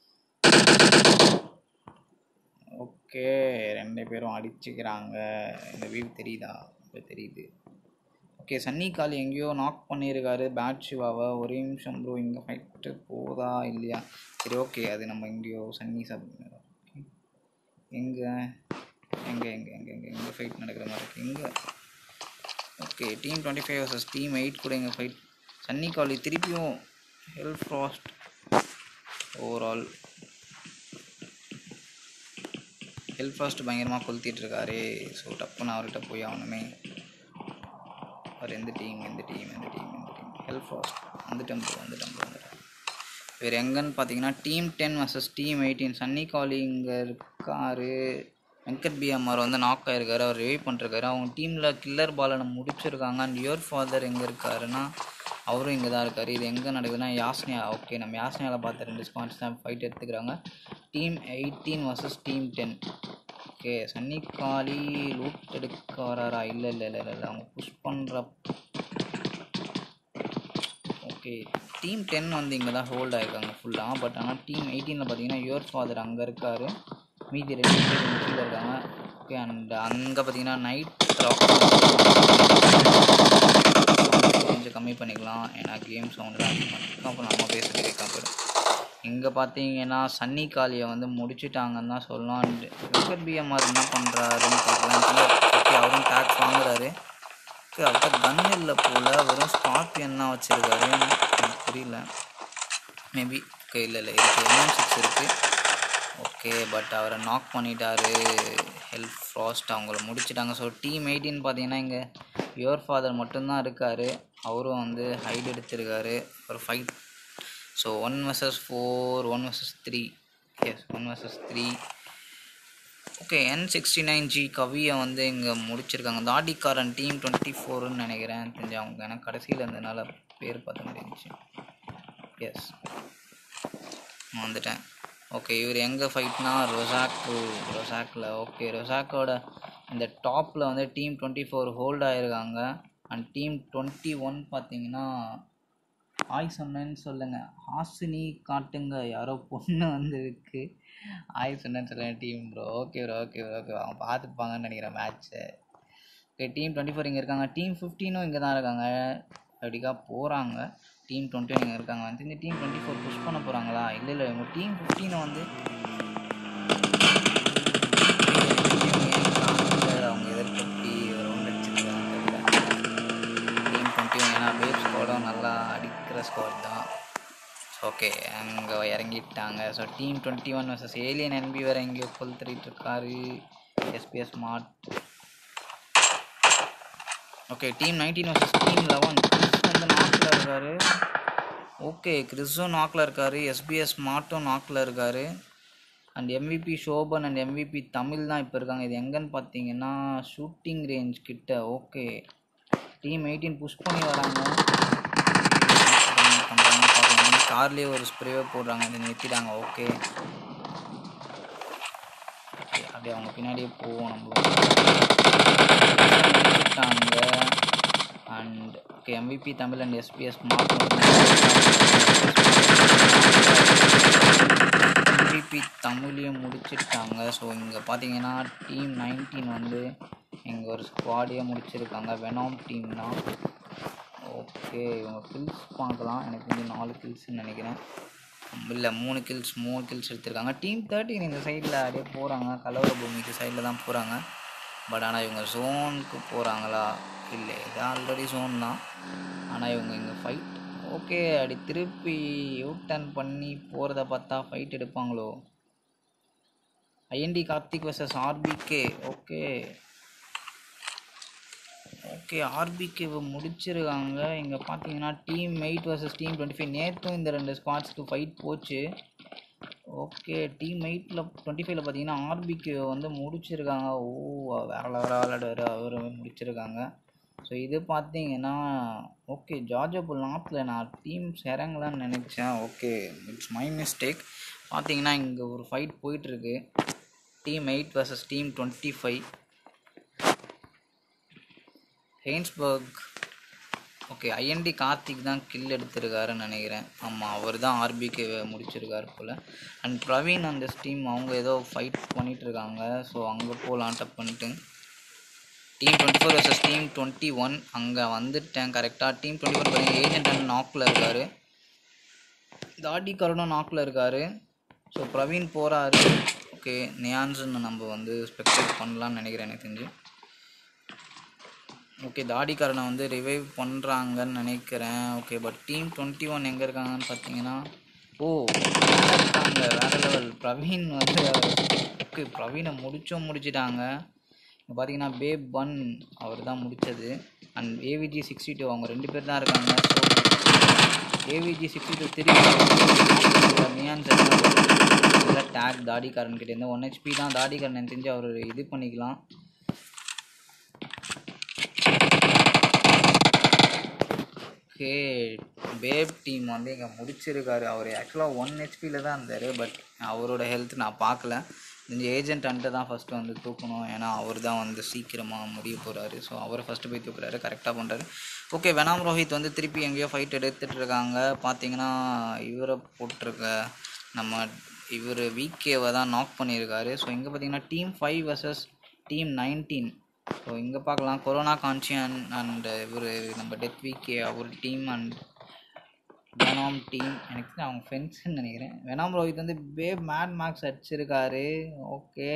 ஓகே ரெண்டு பேரும் அடிச்சுக்கிறாங்க இந்த வியூ தெரியுதா இப்போ தெரியுது ஓகே சன்னி காலி எங்கேயோ நாக் பண்ணியிருக்காரு பேட் சிவாவை ஒரே நிமிஷம் ப்ரோ இங்கே ஃபைட்டு போதா இல்லையா சரி ஓகே அது நம்ம எங்கேயோ சன்னி சப் எங்கே எங்கே எங்கே எங்கே எங்கே எங்கே ஃபைட் நடக்கிற மாதிரி இருக்குது எங்கே okay team twenty five versus team eight கூட எங்கள் ஃபைட் சன்னி காலி திருப்பியும் hell frost overall hell frost பயங்கரமாக கொளுத்திட்டு இருக்காரு ஸோ டப்புன்னு அவர்கிட்ட போய் ஆகணுமே அவர் எந்த டீம் எந்த டீம் எந்த டீம் எந்த டீம் ஹெல் ஃப்ராஸ்ட் வந்துட்டேன் ப்ரோ வந்துட்டேன் ப்ரோ வந்துட்டேன் வேறு எங்கன்னு பார்த்தீங்கன்னா team ten versus team eighteen Sunny காலி இங்கே இருக்காரு வெங்கட் பிஎம்ஆர் வந்து நாக் ஆயிருக்காரு அவர் ரிவைவ் பண்ணிருக்காரு அவங்க டீமில் கில்லர் பாலனை முடிச்சிருக்காங்க அண்ட் யுவர் ஃபாதர் எங்கே இருக்காருன்னா அவரும் இங்கே தான் இருக்கார் இது எங்கே நடக்குதுன்னா யாஸ்னியா ஓகே நம்ம யாஸ்னியாவில் பார்த்த ரெண்டு ஸ்பான்ஸ் தான் ஃபைட் எடுத்துக்கிறாங்க team eighteen versus team ten okay Sunny காலி லூட் எடுக்க வராரா இல்லை இல்லை இல்லை இல்லை அவங்க புஷ் பண்ணுற ஓகே டீம் டென் வந்து இங்கே தான் ஹோல்ட் ஆயிருக்காங்க ஃபுல்லாக பட் ஆனால் டீம் எயிட்டீனில் பார்த்தீங்கன்னா யுவர் ஃபாதர் அங்கே இருக்கார் மீதி ரெண்டு பேர் இங்க கீழே இருக்காங்க ஓகே அண்ட் அங்கே பார்த்தீங்கன்னா நைட் கொஞ்சம் கம்மி பண்ணிக்கலாம் ஏன்னா கேம் சவுண்டெலாம் அதிகமாக அப்புறம் நம்ம பேசுகிறது கேட்காம போயிடும் இங்கே பார்த்தீங்கன்னா சன்னி காலியை வந்து முடிச்சிட்டாங்கன்னு தான் சொல்லலாம் அண்ட் விக்கெட் பிஎம்ஆர் என்ன பண்ணுறாருன்னு பார்க்கலாம் ஓகே அவரும் டேக்ஸ் வாங்குறாரு ஓகே அவர்கிட்ட கன் இல்லை போல் வெறும் ஸ்கார்பியன் தான் வச்சுருக்காரு எனக்கு புரியல மேபி ஓகே இல்லை இல்லை இருக்குது எம்எம் சிக்ஸ் இருக்குது ஓகே பட் அவரை நாக் பண்ணிட்டாரு ஹெல்ப் ஃப்ராஸ்ட் அவங்கள முடிச்சிட்டாங்க ஸோ டீம் எயிட்டின்னு பார்த்தீங்கன்னா இங்கே யுவர் ஃபாதர் மட்டும்தான் இருக்கார் அவரும் வந்து ஹைட் எடுத்திருக்காரு ஒரு fight so one versus four one versus three yes one versus three okay என் சிக்ஸ்டி நைன் ஜி கவியை வந்து இங்கே முடிச்சிருக்காங்க தாடிக்காரன் டீம் டுவெண்ட்டி ஃபோர்னு நினைக்கிறேன் தெரிஞ்சு அவங்க எனக்கு கடைசியில் இருந்ததுனால பேர் பார்த்த முடிஞ்சிச்சு எஸ் வந்துட்டேன் ஓகே இவர் எங்கே ஃபைட்னா ரொசாக்கு ரொசாக்கில் ஓகே ரொசாக்கோட இந்த டாப்பில் வந்து டீம் டுவெண்ட்டி ஃபோர் ஹோல்ட் ஆகிருக்காங்க அண்ட் டீம் டுவெண்ட்டி ஒன் பார்த்தீங்கன்னா ஆய் சொன்னேன்னு சொல்லுங்கள் ஹாசினி காட்டுங்க யாரோ பொண்ணு வந்திருக்கு ஆய் சொன்னேன்னு சொல்லுங்கள் team bro okay bro okay okay அவங்க பார்த்துப்பாங்கன்னு நினைக்கிறேன் மேட்ச்சை ஓகே டீம் டுவெண்ட்டி ஃபோர் இங்கே இருக்காங்க டீம் ஃபிஃப்டீனும் இங்கே தான் இருக்காங்க அப்படிக்கா போகிறாங்க டீம் டுவெண்ட்டி ஒன் இங்கே இருக்காங்க வந்து இந்த டீம் டுவெண்ட்டி ஃபோர் புஷ் பண்ண போகிறாங்களா இல்லை இல்லை இவங்க டீம் ஃபிஃப்டீனை வந்து அவங்க எதிர்கொட்டி ரவுண்ட் அடிச்சிருக்காங்க டீம் டுவெண்ட்டி ஒன் ஏன்னா பேப் ஸ்குவாடும் நல்லா அடிக்கிற ஸ்குவாட் தான் ஓகே அங்கே இறங்கிட்டாங்க so team twenty one versus alien NP வேறு எங்கேயோ கொளுத்துறிட்டு இருக்காரு SPS smart okay team nineteen versus team eleven வந்து நாக்கில் இருக்காரு ஓகே கிறிஸும் நாக்கில் இருக்காரு எஸ்பிஎஸ் ஸ்மார்ட்டும் நாக்கில் இருக்காரு and MVP Sobhan and MVP Tamil தான் இப்போ இருக்காங்க இது எங்கன்னு பார்த்தீங்கன்னா ஷூட்டிங் ரேஞ்ச் கிட்ட ஓகே டீம் எயிட்டீன் புஷ் பண்ணி வராங்க பண்ணுறாங்க பார்க்கலாம் கார்லேயே ஒரு ஸ்ப்ரேவே போடுறாங்க இதை நிறுத்திட்டாங்க ஓகே ஓகே அப்படியே அவங்க பின்னாடியே போவோம் நம்மளும் நிறுத்திட்டாங்க and okay MVP Tamil and SPS MVP தமிழையும் முடிச்சிட்டாங்க ஸோ இங்கே பார்த்தீங்கன்னா டீம் நைன்டீன் வந்து இங்கே ஒரு ஸ்குவாடியே முடிச்சிருக்காங்க வெனாம் டீம் தான் ஓகே இவங்க கில்ஸ் பார்க்கலாம் எனக்கு வந்து நாலு கில்ஸ்ன்னு நினைக்கிறேன் இல்லை மூணு கில்ஸ் மூணு கில்ஸ் எடுத்திருக்காங்க டீம் தேர்ட்டின் இந்த சைடில் அப்படியே போகிறாங்க கலவர பூமிக்கு சைடில் தான் போகிறாங்க பட் ஆனால் இவங்க ஜோனுக்கு போகிறாங்களா இல்லை இது ஆல்ரெடி ஜோன் தான் ஆனால் இவங்க இங்கே ஃபைட் ஓகே அப்படி திருப்பி யூ டர்ன் பண்ணி போகிறத பார்த்தா ஃபைட் எடுப்பாங்களோ IND Karthik versus RBK okay okay RBK முடிச்சிருக்காங்க இங்கே பார்த்தீங்கன்னா team eight versus team twenty five நேற்றும் இந்த ரெண்டு ஸ்குவாட்ஸ்க்கு ஃபைட் போச்சு ஓகே டீம் எயிட்டில் டுவெண்ட்டி ஃபைவ்ல பார்த்தீங்கன்னா ஆர்பிக்கு வந்து முடிச்சிருக்காங்க ஓ வேற லெவலாக விளையாடுவார் அவர் முடிச்சிருக்காங்க ஸோ இது பார்த்தீங்கன்னா ஓகே ஜார்ஜபுல் நார்த்தில் நான் டீம்ஸ் இறங்கலான்னு நினச்சேன் ஓகே இட்ஸ் மை மிஸ்டேக் பார்த்தீங்கன்னா இங்கே ஒரு ஃபைட் போயிட்டுருக்கு team eight versus team twenty five ஹெயின்ஸ்பர்க் ஓகே ஐஎன்டி கார்த்திக் தான் கில் எடுத்திருக்காருன்னு நினைக்கிறேன் ஆமாம் அவர் தான் ஆர்பிக்கு முடிச்சிருக்காரு போல் அண்ட் பிரவீன் அந்த டீம் அவங்க ஏதோ ஃபைட் பண்ணிட்டு இருக்காங்க ஸோ அங்கே போகலாம் டப் பண்ணிட்டு team twenty four versus team twenty one அங்கே வந்துட்டேன் கரெக்டாக டீம் டுவெண்ட்டி ஃபோர் பார்த்தீங்கன்னா ஏஜென்ட் அண்ட் நாக்கில் இருக்கார் தாடி கருணும் நாக்கில் இருக்கார் ஸோ பிரவீன் போகிறாரு ஓகே நியான்ஸ்ன்னு நம்ம வந்து ஸ்பெக்டேட் பண்ணலான்னு நினைக்கிறேன் எனக்கு தெரிஞ்சு ஓகே தாடிக்காரனை வந்து ரிவைவ் பண்ணுறாங்கன்னு நினைக்கிறேன் okay but team twenty one எங்கே இருக்காங்கன்னு பார்த்தீங்கன்னா ஓ மேல இருக்காங்க வேற லெவல் பிரவீன் வந்து ஓகே பிரவீனை முடிச்சும் முடிச்சிட்டாங்க இப்போ பார்த்தீங்கன்னா பேப் பன் அவர் தான் முடித்தது அண்ட் ஏவிஜி சிக்ஸ்டி டூ அவங்க ரெண்டு பேர் தான் இருக்காங்க ஸோ ஏவிஜி சிக்ஸ்டி டூ திருப்பி நியான் சார் டேக் தாடிக்காரன் கிட்ட இருந்து ஒன் ஹெச்பி தான் தாடிக்காரன் எனக்கு தெரிஞ்சு அவர் இது பண்ணிக்கலாம் ஓகே பேப் டீம் வந்து இங்கே முடிச்சிருக்காரு அவர் ஆக்சுவலாக ஒன் ஹெச்பியில் தான் இருந்தார் பட் அவரோட ஹெல்த் நான் பார்க்கல இந்த ஏஜென்ட் அன்ட்டு தான் ஃபஸ்ட்டு வந்து தூக்கணும் ஏன்னா அவர் தான் வந்து சீக்கிரமாக முடிய போகிறாரு ஸோ அவரை ஃபஸ்ட்டு போய் தூக்குறாரு கரெக்டாக பண்ணுறாரு ஓகே வெனாம் ரோஹித் வந்து திருப்பி எங்கேயோ ஃபைட் எடுத்துகிட்டு இருக்காங்க பார்த்தீங்கன்னா இவரை போட்டிருக்க நம்ம இவர் விகேவை தான் நாக் பண்ணியிருக்காரு ஸோ இங்கே பார்த்தீங்கன்னா team five versus team nineteen so இங்கே பார்க்கலாம் கொரோனா கான்சியன் அண்ட் இவர் நம்ம டெத் விகே அவர் டீம் அண்ட் வெனாம் டீம் எனக்கு தெரிஞ்சு அவங்க ஃப்ரெண்ட்ஸ்ன்னு நினைக்கிறேன் வெனாம் ரோஹித் வந்து பேப் மேட் மார்க்ஸ் அடிச்சிருக்காரு ஓகே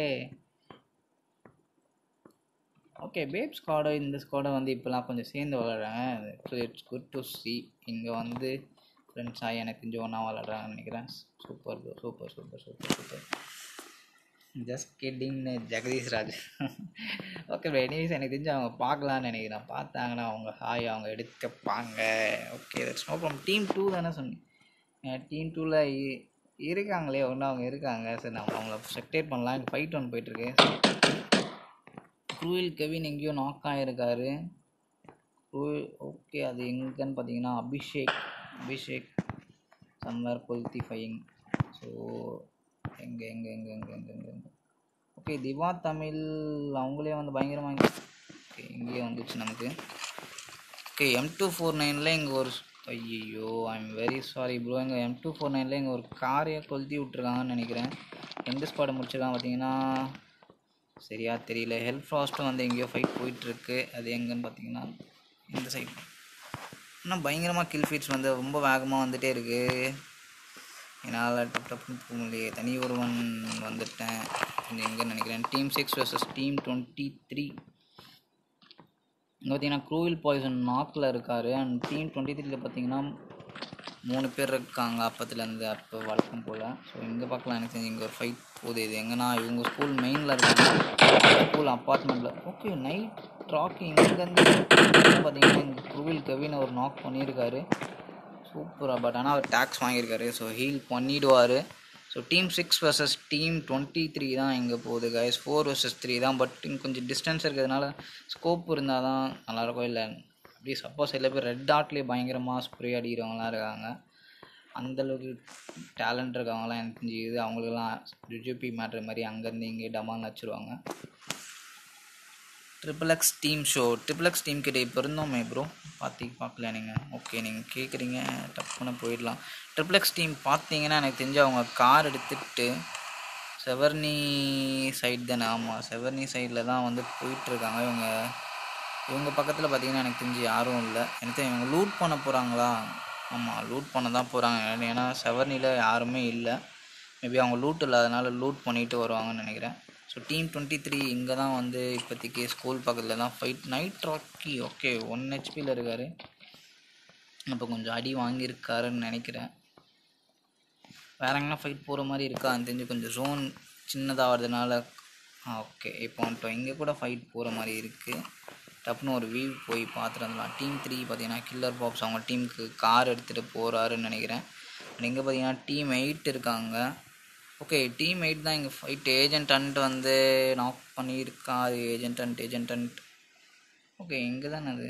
ஓகே பேப் ஸ்குவாடை இந்த ஸ்குவாடை வந்து இப்போலாம் கொஞ்சம் சேர்ந்து விளாட்றாங்க actually it's good to see இங்கே வந்து ஃப்ரெண்ட்ஸாக எனக்கு தெரிஞ்சு ஒன்றா விளாட்றாங்கன்னு நினைக்கிறேன் super super super super super just கிட்டிங்னு ஜெகதீஷ் ராஜ் ஓகே எனிவேஸ் எனக்கு தெரிஞ்சு அவங்க பார்க்கலான்னு நினைக்கிறேன் பார்த்தாங்கன்னா அவங்க ஹாய் அவங்க எடுத்துப்பாங்க okay that's no problem team two தானே சொன்னீங்க டீம் டூவில் இருக்காங்களே ஒன்று அவங்க இருக்காங்க சரி நம்ம அவங்கள செக்டேட் பண்ணலாம் ஃபைட் ஒன்று போயிட்டுருக்கு க்ரூயில் கெவின் எங்கேயோ நாக் ஆகிருக்காரு க்ரூயில் ஓகே அது எங்கன்னு பார்த்தீங்கன்னா Abhishek Abhishek somewhere qualifying so எங்கே எங்கே எங்கே எங்கே எங்கே எங்கே எங்கே ஓகே திவா தமிழ் அவங்களே வந்து பயங்கரமாக ஓகே இங்கேயே வந்துச்சு நமக்கு ஓகே எம் டூ ஃபோர் நைனில் இங்கே ஒரு ஐயோ I am very sorry bro இங்கே எம் டூ ஃபோர் நைனில் இங்கே ஒரு காரையை கொளுத்தி விட்ருக்காங்கன்னு நினைக்கிறேன் எந்த ஸ்குவாடை முடிச்சிருக்காங்க பார்த்தீங்கன்னா சரியா தெரியல ஹெல்ப் ஃபாஸ்ட்டும் வந்து எங்கேயோ ஃபைட் போயிட்டுருக்கு அது எங்கன்னு பார்த்தீங்கன்னா இந்த சைடு இன்னும் பயங்கரமாக கில் ஃபீட்ஸ் வந்து ரொம்ப வேகமாக வந்துட்டே இருக்குது என்னால் டப் டப்னு போக முடியலையே தனி ஒருவன் வந்துட்டேன் இது எங்கன்னு நினைக்கிறேன் team six versus team twenty three இங்கே பார்த்தீங்கன்னா க்ரூவில் பாய்சன் நாக்கில் இருக்கார் அண்ட் டீம் டுவெண்ட்டி த்ரீல பார்த்தீங்கன்னா மூணு பேர் இருக்காங்க அப்பத்துலேருந்து அப்போ வழக்கம் போல் ஸோ இங்கே பார்க்கலாம் எனக்கு தெரிஞ்சு இங்கே ஒரு ஃபைட் போகுது இது எங்கன்னா இவங்க ஸ்கூல் மெயினில் இருக்காங்க ஸ்கூல் அப்பார்ட்மெண்ட்டில் ஓகே நைட் ராக்கி இங்கேருந்து பார்த்தீங்கன்னா இங்கே க்ரூவில் கவின் ஒரு நாக் பண்ணியிருக்காரு சூப்பராக பட் ஆனால் அவர் டேக்ஸ் வாங்கியிருக்காரு ஸோ ஹீல் பண்ணிடுவார் so team six versus team twenty three தான் இங்கே போகுது கைஸ் ஃபோர் வர்சஸ் த்ரீ தான் பட் இங்கே கொஞ்சம் டிஸ்டன்ஸ் இருக்கிறதுனால ஸ்கோப் இருந்தால் தான் நல்லாயிருக்கும் இல்லை அப்படி சப்போஸ் சில பேர் ரெட் டாட்லேயே பயங்கரமாக ஸ்ப்ரே அடிக்கிறவங்களாம் இருக்காங்க அந்தளவுக்கு டேலண்ட் இருக்கவங்களாம் எனக்கு தெரிஞ்சுது அவங்களுக்கெல்லாம் ஜுஜுபி மேட்ரு மாதிரி அங்கேருந்து இங்கே டமால் வச்சுருவாங்க triple X team show triple X team கிட்ட இப்போ இருந்தோமே ப்ரோ பார்த்தி பார்க்கல நீங்கள் ஓகே நீங்கள் கேட்குறீங்க டப்புன்னு போயிடலாம் ட்ரிபிள் எக்ஸ் டீம் பார்த்தீங்கன்னா எனக்கு தெரிஞ்சு அவங்க கார் எடுத்துகிட்டு செவர்னி சைடு தானே ஆமாம் செவர்னி சைடில் தான் வந்து போயிட்டுருக்காங்க இவங்க இவங்க பக்கத்தில் பார்த்தீங்கன்னா எனக்கு தெரிஞ்சு யாரும் இல்லை எனக்கு தெரிஞ்சு இவங்க லூட் பண்ண போகிறாங்களா ஆமாம் லூட் பண்ண தான் போகிறாங்க ஏன்னா செவர்னியில் யாருமே இல்லை மேபி அவங்க லூட் இல்லாதனால லூட் பண்ணிட்டு வருவாங்கன்னு நினைக்கிறேன் ஸோ டீம் டுவெண்ட்டி த்ரீ இங்கே தான் வந்து இப்போதைக்கு ஸ்கூல் பக்கத்தில் தான் fight night Rocky okay one ஹெச்பியில் இருக்கார் அப்போ கொஞ்சம் அடி வாங்கியிருக்காருன்னு நினைக்கிறேன் வேற எங்கன்னா ஃபைட் போகிற மாதிரி இருக்கா அது தெரிஞ்சு கொஞ்சம் ஜோன் சின்னதாக வர்றதுனால ஆ ஓகே இப்போ வந்துட்டோம் இங்கே கூட ஃபைட் போகிற மாதிரி இருக்குது டப்புன்னு ஒரு வியூ போய் பார்த்துட்டு வந்துடலாம் டீம் த்ரீ பார்த்தீங்கன்னா கில்லர் பாப்ஸ் அவங்க டீமுக்கு கார் எடுத்துகிட்டு போகிறாருன்னு நினைக்கிறேன் அண்ட் இங்கே பார்த்தீங்கன்னா டீம் எயிட் இருக்காங்க ஓகே டீம் எயிட் தான் இங்கே ஃபைட் ஏஜென்ட் அண்ட் வந்து நாக் பண்ணியிருக்கா அது agent and agent and okay இங்கே தானே அது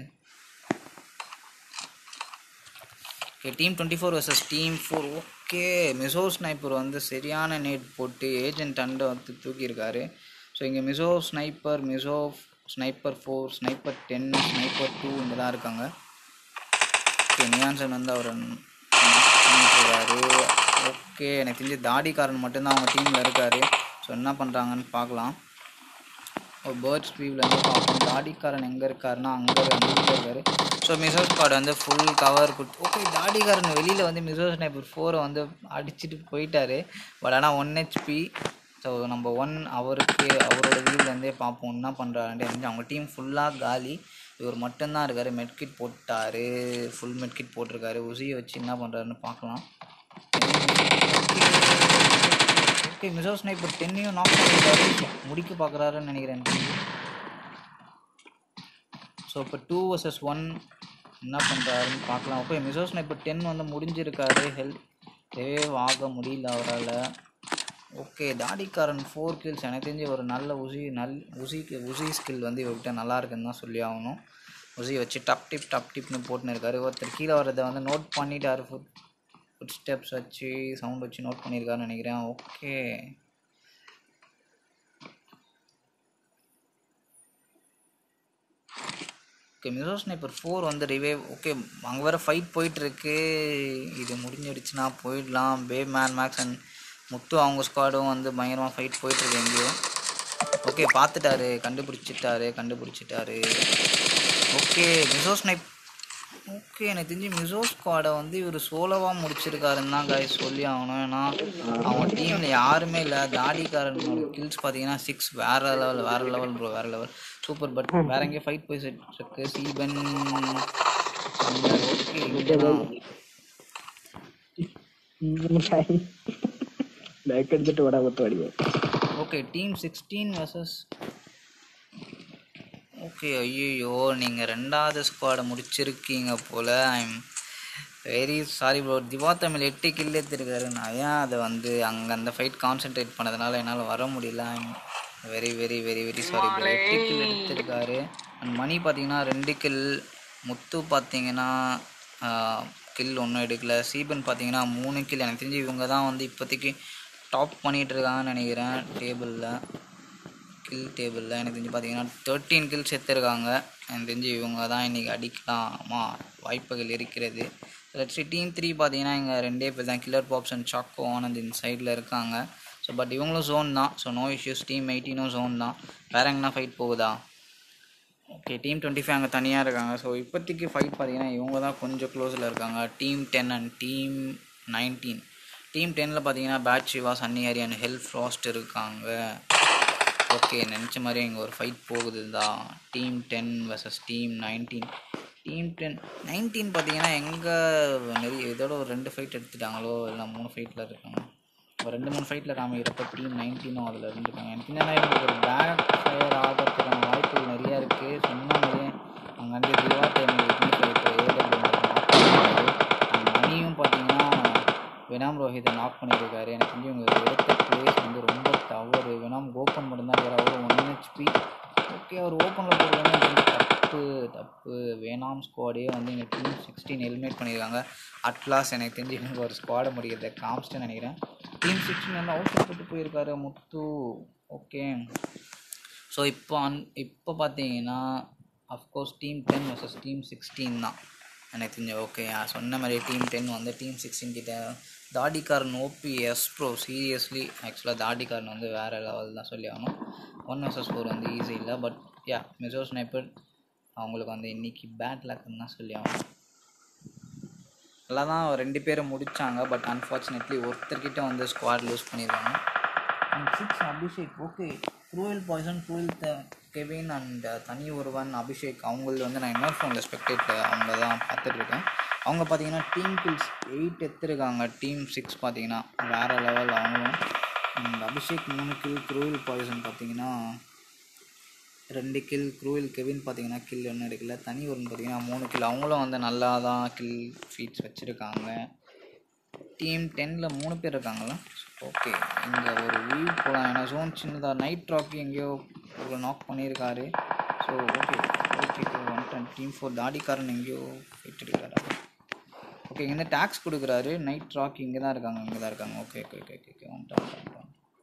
okay team twenty four versus team four okay miso sniper வந்து சரியான நேட் போட்டு ஏஜென்ட் அண்டை வந்து தூக்கியிருக்காரு ஸோ இங்கே miso sniper miso sniper four sniper ten sniper two இங்கே தான் இருக்காங்க ஓகே நியான்சன் வந்து அவர் பண்ணிட்டுருக்காரு ஓகே எனக்கு தெரிஞ்சு தாடிக்காரன் மட்டும்தான் அவங்க டீமில் இருக்கார் ஸோ என்ன பண்ணுறாங்கன்னு பார்க்கலாம் ஒரு பேர்ட்ஸ் வியூவில் வந்து பார்ப்போம் தாடிக்காரன் எங்கே இருக்காருன்னா அங்கே அங்கே இருக்காரு ஸோ மிசோ ஸ்குவாட் வந்து ஃபுல் கவர் கொடுத்து ஓகே தாடிக்காரன் வெளியில் வந்து மிசோ ஸ்னைப்பர் ஃபோரை வந்து அடிச்சுட்டு போயிட்டாரு பட் ஆனால் ஒன் ஹெச்பி ஸோ நம்ம ஒன் அவருக்கு அவரோட வியூலேருந்தே பார்ப்போம் என்ன பண்ணுறாருன்ட்டு தெரிஞ்சு அவங்க டீம் ஃபுல்லாக காலி இவர் மட்டும்தான் இருக்கார் மெட்கிட் போட்டார் ஃபுல் மெட்கிட் போட்டிருக்காரு உசியை வச்சு என்ன பண்ணுறாருன்னு பார்க்கலாம் ஓகே மிசோ ஸ்னைப்பர் டென்னையும் நாக் பண்ணிருக்காரு முடிக்க பார்க்குறாருன்னு நினைக்கிறேன் ஸோ இப்போ டூ வர்சஸ் ஒன் என்ன பண்ணுறாருன்னு பார்க்கலாம் ஓகே மிசோ ஸ்னைப்பர் டென் வந்து முடிஞ்சிருக்காரு ஹெல்ப் சேவ் ஆக முடியல அவரால் ஓகே தாடிக்காரன் ஃபோர் கில்ஸ் எனக்கு தெரிஞ்சு ஒரு நல்ல உசி நல் உசிக்கு உசி ஸ்கில் வந்து இவர்கிட்ட நல்லா இருக்குன்னு தான் சொல்லி ஆகணும் உசி வச்சு டப் டிப் டப் டிப்னு போட்டுன்னு இருக்காரு ஒருத்தர் கீழே வர்றதை வந்து நோட் பண்ணிட்டாரு ஃபுட் ஃபுட் ஸ்டெப்ஸ் வச்சு சவுண்ட் வச்சு நோட் பண்ணியிருக்காருன்னு நினைக்கிறேன் okay okay miso sniper four வந்து ரிவைவ் ஓகே அங்கே வேறு ஃபைட் போயிட்டுருக்கு இது முடிஞ்சிடுச்சுன்னா போயிடலாம் பே மேன் மேக்ஸ் அண்ட் முத்து அவங்க ஸ்குவாடும் வந்து பயங்கரமாக ஃபைட் போயிட்டுருக்கு எங்கேயோ ஓகே பார்த்துட்டாரு கண்டுபிடிச்சிட்டாரு கண்டுபிடிச்சிட்டாரு ஓகே மிசோ ஸ்னைப் ஓகே எனக்கு தெரிஞ்சு மிசோ ஸ்குவாடை வந்து இவர் சோலோவாக முடிச்சிருக்காருன்னு தான் காய் சொல்லி ஆகணும் ஏன்னா அவங்க டீமில் யாருமே இல்லை தாடிக்காரனோட கில்ஸ் பார்த்தீங்கன்னா சிக்ஸ் வேற லெவல் வேற லெவல் ப்ரோ வேற லெவல் சூப்பர் பட் வேற எங்கேயும் ஃபைட் போய் செட் இருக்கு சீபன் பேக் எடுத்துட்டு வடா கொத்து அடிவோம் okay team sixteen versus okay ஐயோ நீங்கள் ரெண்டாவது ஸ்குவாடை முடிச்சிருக்கீங்க போல் I'm very sorry bro diva Tamil எட்டு கில் எடுத்திருக்காரு நான் ஏன் அதை வந்து அங்கே அந்த ஃபைட் கான்சென்ட்ரேட் பண்ணதுனால என்னால் வர முடியல very very very very sorry bro எட்டு கில் எடுத்திருக்காரு அண்ட் மணி பார்த்தீங்கன்னா ரெண்டு கில் முத்து பார்த்தீங்கன்னா கில் ஒன்றும் எடுக்கல சீபன் பார்த்தீங்கன்னா மூணு கில் எனக்கு தெரிஞ்சு இவங்க தான் வந்து இப்போதைக்கு டாப் பண்ணிகிட்டு இருக்காங்கன்னு நினைக்கிறேன் டேபிளில் கில் டேபிளில் எனக்கு தெரிஞ்சு பார்த்தீங்கன்னா தேர்ட்டீன் கில்ஸ் எடுத்திருக்காங்க எனக்கு தெரிஞ்சு இவங்க தான் இன்றைக்கி அடிக்கலாமா வாய்ப்புகள் இருக்கிறது லட்சி டீம் த்ரீ பார்த்தீங்கன்னா இங்கே ரெண்டே பேர் தான் killer pops and Chacko Anand இந்த சைடில் இருக்காங்க ஸோ பட் இவங்களும் ஜோன் தான் ஸோ நோ இஷ்யூஸ் டீம் எயிட்டீனும் ஜோன் தான் வேறு எங்கன்னா ஃபைட் போகுதா ஓகே டீம் டுவெண்ட்டி ஃபைவ் அங்கே தனியாக இருக்காங்க ஸோ இப்போதைக்கு ஃபைட் பார்த்தீங்கன்னா இவங்க தான் கொஞ்சம் க்ளோஸில் இருக்காங்க team ten and team nineteen team டென்னில் பார்த்தீங்கன்னா bad Siva Sunny Hari and health frost இருக்காங்க ஓகே நினச்ச மாதிரி இங்கே ஒரு ஃபைட் போகுது தான் team ten versus team nineteen team ten nineteen பார்த்தீங்கன்னா எங்கே நிறைய இதோட ஒரு ரெண்டு ஃபைட் எடுத்துட்டாங்களோ இல்லை மூணு ஃபைட்டில் இருக்காங்க ஒரு ரெண்டு மூணு ஃபைட்டில் காமிக்கிறப்ப டீம் நைன்டீனும் அதில் இருந்துருக்காங்க எனக்கு என்னென்னா இவங்களுக்கு ஒரு பேக் ஃபயர் ஆகிறதுக்கான வாய்ப்புகள் நிறையா இருக்குது சொன்ன மாதிரியே அங்கே வந்து திவா டைம் மணியும் பார்த்தீங்கன்னா வினாம் ரோஹித்தை நாக் பண்ணியிருக்காரு எனக்கு தெரிஞ்சு இவங்க எடுத்த பிளேஸ் வந்து ரொம்ப தவறு வினாம் ஓப்பன் மட்டும்தான் வேறு அவர் ஒன் ஹெச்பி ஓகே அவர் ஓப்பனில் போடுறது தப்பு தப்பு வேணாம் ஸ்குவாடே வந்து எங்கள் டீம் சிக்ஸ்டீன் எலிமினேட் பண்ணியிருக்காங்க அட்லாஸ் எனக்கு தெரிஞ்சு இவங்க ஒரு ஸ்குவாடை முடிக்கிறத காமிச்சிட்டேன்னு நினைக்கிறேன் டீம் சிக்ஸ்டீன் வந்து அவுட் போட்டு போயிருக்காரு முத்து ஓகே ஸோ இப்போ அன் இப்போ பார்த்தீங்கன்னா of course team ten versus team sixteen தான் எனக்கு தெரிஞ்ச ஓகே சொன்ன மாதிரி டீம் டென் வந்து டீம் சிக்ஸ்டீன் கிட்ட தாடிக்காரன் ஓபி எஸ் ப்ரோ சீரியஸ்லி ஆக்சுவலாக தாடிக்காரன் வந்து வேறு லெவல் தான் சொல்லி ஆகணும் ஒன் வர்சஸ் ஃபோர் வந்து ஈஸி இல்லை பட் யா மெசோ ஸ்னைப்பர் அவங்களுக்கு வந்து இன்றைக்கி பேட் லக்குன்னு தான் சொல்லி ஆகணும் நல்லா தான் ரெண்டு பேரும் முடித்தாங்க பட் அன்ஃபார்ச்சுனேட்லி ஒருத்தர்கிட்ட வந்து ஸ்குவாட் லூஸ் பண்ணியிருக்காங்க and six Abhishek okay cruel poison cruel the Kevin and தனி ஒருவன் அபிஷேக் அவங்கள வந்து நான் இன்னொரு ஃபோனில் ஸ்பெக்டேட்டில் அவங்க தான் பார்த்துட்ருக்கேன் அவங்க பார்த்தீங்கன்னா டீம் கில்ஸ் எயிட் எடுத்துருக்காங்க டீம் சிக்ஸ் பார்த்தீங்கன்னா வேறு லெவல் அவங்களும் அண்ட் அபிஷேக் மூணு கில் க்ரூவல் பாய்சன் பார்த்தீங்கன்னா ரெண்டு கில் க்ரூவல் கெவின் பார்த்தீங்கன்னா கில் ஒன்றும் எடுக்கல தனி ஒன்று பார்த்தீங்கன்னா மூணு கில் அவங்களும் வந்து நல்லா தான் கில் ஃபீட்ஸ் வச்சுருக்காங்க டீம் டென்னில் மூணு பேர் இருக்காங்களா ஓகே இங்கே ஒரு வியூ போகலாம் ஏன்னா ஜோன் சின்னதாக நைட் ராக்கி எங்கேயோ ஒரு நாக் பண்ணியிருக்காரு so okay okay one ten team four தாடிக்காரன் எங்கேயோ போயிட்டு இருக்காரு ஓகே இங்கே டேக்ஸ் கொடுக்குறாரு நைட் ராக்கி இங்கே தான் இருக்காங்க இங்கே தான் இருக்காங்க okay okay okay okay one ten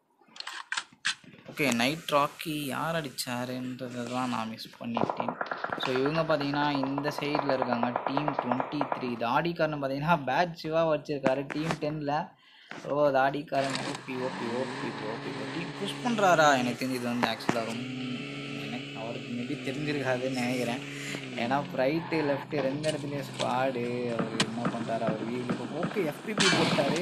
okay knight Rocky யார் அடித்தாருன்றதை தான் நான் மிஸ் பண்ணிட்டேன் ஸோ இவங்க பார்த்தீங்கன்னா இந்த சைடில் இருக்காங்க டீம் டுவெண்ட்டி த்ரீ தாடிக்காரன் பார்த்தீங்கன்னா பேட் சிவா வச்சுருக்காரு டீம் டென்னில் ஓ தாடிக்காரன் OP OP OP OP team push பண்ணுறாரா எனக்கு தெரிஞ்சு இது வந்து ஆக்சுவலாக ரொம்ப எனக்கு அவருக்கு மேபி தெரிஞ்சிருக்காதுன்னு நினைக்கிறேன் ஏன்னா ரைட்டு லெஃப்ட்டு ரெண்டு இடத்துலையும் ஸ்குவாடு அவர் என்ன பண்ணுறாரு அவர் வீடு ஓகே எஃபிபி போட்டார்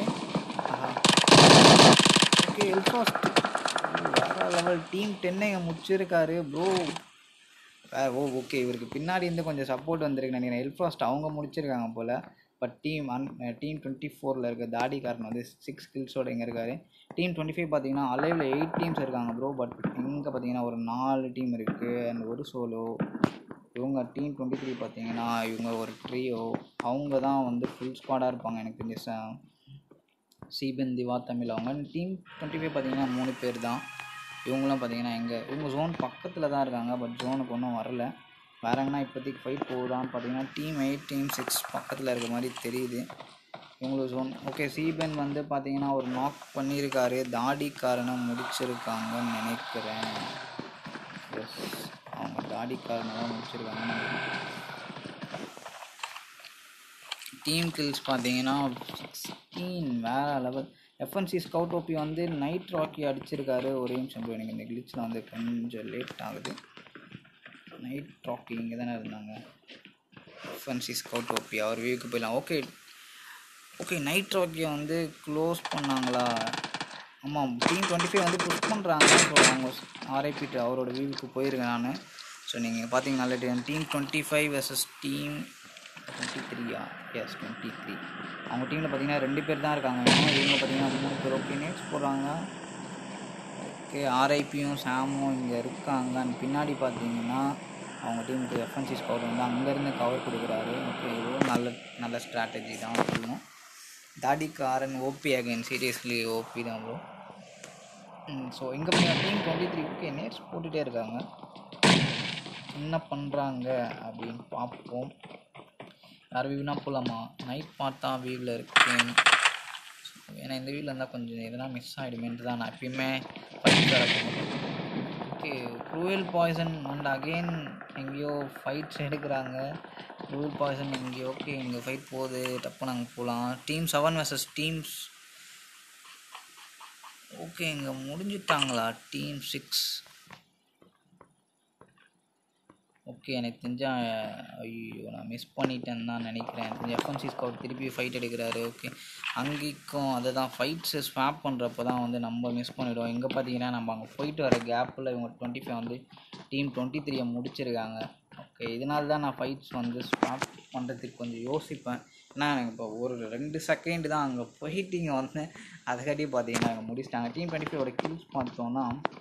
ஓகே எல்ஃபாஸ்ட் வேற லெவல் டீம் டென்னை இங்கே முடிச்சிருக்காரு ப்ரோ ஓ ஓகே இவருக்கு பின்னாடி இருந்து கொஞ்சம் சப்போர்ட் வந்திருக்கு நினைக்கிறேன் எல்ஃபாஸ்ட் அவங்க முடிச்சிருக்காங்க போல் பட் டீம் அன் டீம் டுவெண்ட்டி ஃபோரில் இருக்க தாடிக்காரன் வந்து சிக்ஸ் கில்ஸோட இங்கே இருக்காரு டீம் டுவெண்ட்டி ஃபைவ் பார்த்தீங்கன்னா அலைவில் எயிட் டீம்ஸ் இருக்காங்க ப்ரோ பட் இங்கே பார்த்தீங்கன்னா ஒரு நாலு டீம் இருக்குது அண்ட் ஒரு சோலோ இவங்க டீம் டுவெண்ட்டி த்ரீ பார்த்தீங்கன்னா இவங்க ஒரு ட்ரியோ அவங்க தான் வந்து ஃபுல் ஸ்குவாடாக இருப்பாங்க எனக்கு தெரிஞ்ச ச- சீபன் திவா தமிழ் அவங்க டீம் டுவெண்ட்டி ஃபைவ் பார்த்தீங்கன்னா மூணு பேர் தான் இவங்களாம் பார்த்தீங்கன்னா எங்கே இவங்க ஜோன் பக்கத்தில் தான் இருக்காங்க பட் ஜோனுக்கு ஒன்றும் வரல வேற எங்கன்னா இப்போதைக்கு ஃபைட் போகுதான்னு பார்த்தீங்கன்னா டீம் எயிட் டீம் சிக்ஸ் பக்கத்தில் இருக்க மாதிரி தெரியுது இவங்களுக்கு ஜோன் ஓகே சீபன் வந்து பார்த்தீங்கன்னா ஒரு நாக் பண்ணியிருக்காரு தாடிக்காரனை முடிச்சிருக்காங்கன்னு நினைக்கிறேன் எஸ் அவங்க தாடிக்காரனை தான் முடிச்சிருக்காங்கன்னு நினைக்கிறேன் டீம் கில்ஸ் பார்த்தீங்கன்னா சிக்ஸ்டீன் வேற லெவல் எஃப்என்சி ஸ்கவுட் ஓபி வந்து நைட் ராக்கி அடிச்சிருக்காரு ஒரே நிமிஷம் bro, எனக்கு இந்த கிளிச்சில் வந்து கொஞ்சம் லேட் ஆகுது நைட் ராக்கி இங்கே தானே இருந்தாங்க எஃப்என்சி ஸ்கவுட் ஓபி அவர் வியூக்கு போயிடலாம் ஓகே ஓகே நைட் ராக்கியை வந்து க்ளோஸ் பண்ணாங்களா ஆமாம் டீம் டுவெண்ட்டி ஃபைவ் வந்து புஷ் பண்ணுறாங்க ஸோ அவங்க ஆர்ஐபிட்டு அவரோட வியூவுக்கு போயிருக்கேன் நான் ஸோ நீங்கள் பார்த்தீங்கனாலே team twenty five versus team twenty த்ரீயா எஸ் டுவெண்ட்டி த்ரீ அவங்க டீமில் பார்த்தீங்கன்னா ரெண்டு பேர் தான் இருக்காங்க இன்னும் இவங்க பார்த்தீங்கன்னா மூணு பேர் ஓகே நேட்ஸ் போடுறாங்க ஓகே ஆர்ஐபியும் சாமும் இங்கே இருக்காங்க அண்ட் பின்னாடி பார்த்தீங்கன்னா அவங்க டீமுக்கு எஃப்என்சி ஸ்கவுட் வந்து அங்கேருந்து கவர் கொடுக்குறாரு ஓகே இதுவும் நல்ல நல்ல ஸ்ட்ராட்டஜி தான் சொல்லணும் தாடிக்காரன் ஓபி அகைன் சீரியஸ்லி ஓபி தான் ப்ரோ ஸோ இங்கே பார்த்தீங்கன்னா team twenty three okay nades போட்டுகிட்டே இருக்காங்க என்ன பண்ணுறாங்க அப்படின்னு பார்ப்போம் யார் வியூனா போகலாமா நைட் பார்த்தா வியூவில் இருக்கேன் ஏன்னா இந்த வியூவில் இருந்தால் கொஞ்சம் எதனா மிஸ் ஆகிடுமேன்ட்டு தான் நான் எப்பயுமே fight okay cruel poison and again எங்கேயோ ஃபைட்ஸ் எடுக்கிறாங்க க்ரூவல் பாய்சன் எங்கேயோ ஓகே இங்கே ஃபைட் போகுது டப்பு நாங்கள் போகலாம் team seven versus teams okay இங்கே முடிஞ்சிட்டாங்களா டீம் சிக்ஸ் ஓகே எனக்கு தெரிஞ்சா ஐயோ நான் மிஸ் பண்ணிட்டேன்னு தான் நினைக்கிறேன் எனக்கு தெரிஞ்ச எஃப்என்சி ஸ்கவுட் திருப்பி ஃபைட் எடுக்கிறாரு ஓகே அங்கேக்கும் அதை தான் ஃபைட்ஸு ஸ்வாப் பண்ணுறப்ப தான் வந்து நம்ம மிஸ் பண்ணிவிடுவோம் இங்கே பார்த்தீங்கன்னா நம்ம அங்கே போயிட்டு வர கேப்பில் இவங்க டுவெண்ட்டி ஃபைவ் வந்து டீம் டுவெண்ட்டி த்ரீயை முடிச்சிருக்காங்க ஓகே இதனால தான் நான் ஃபைட்ஸ் வந்து ஸ்வாப் பண்ணுறதுக்கு கொஞ்சம் யோசிப்பேன் ஏன்னா எனக்கு இப்போ ஒரு ரெண்டு செகண்ட் தான் அங்கே போயிட்டு இங்கே வந்தேன் அதுக்காட்டி பார்த்தீங்கன்னா அங்கே முடிச்சிட்டாங்க டீம் டுவெண்ட்டி ஃபைவோட கில்ஸ் பார்த்தோன்னா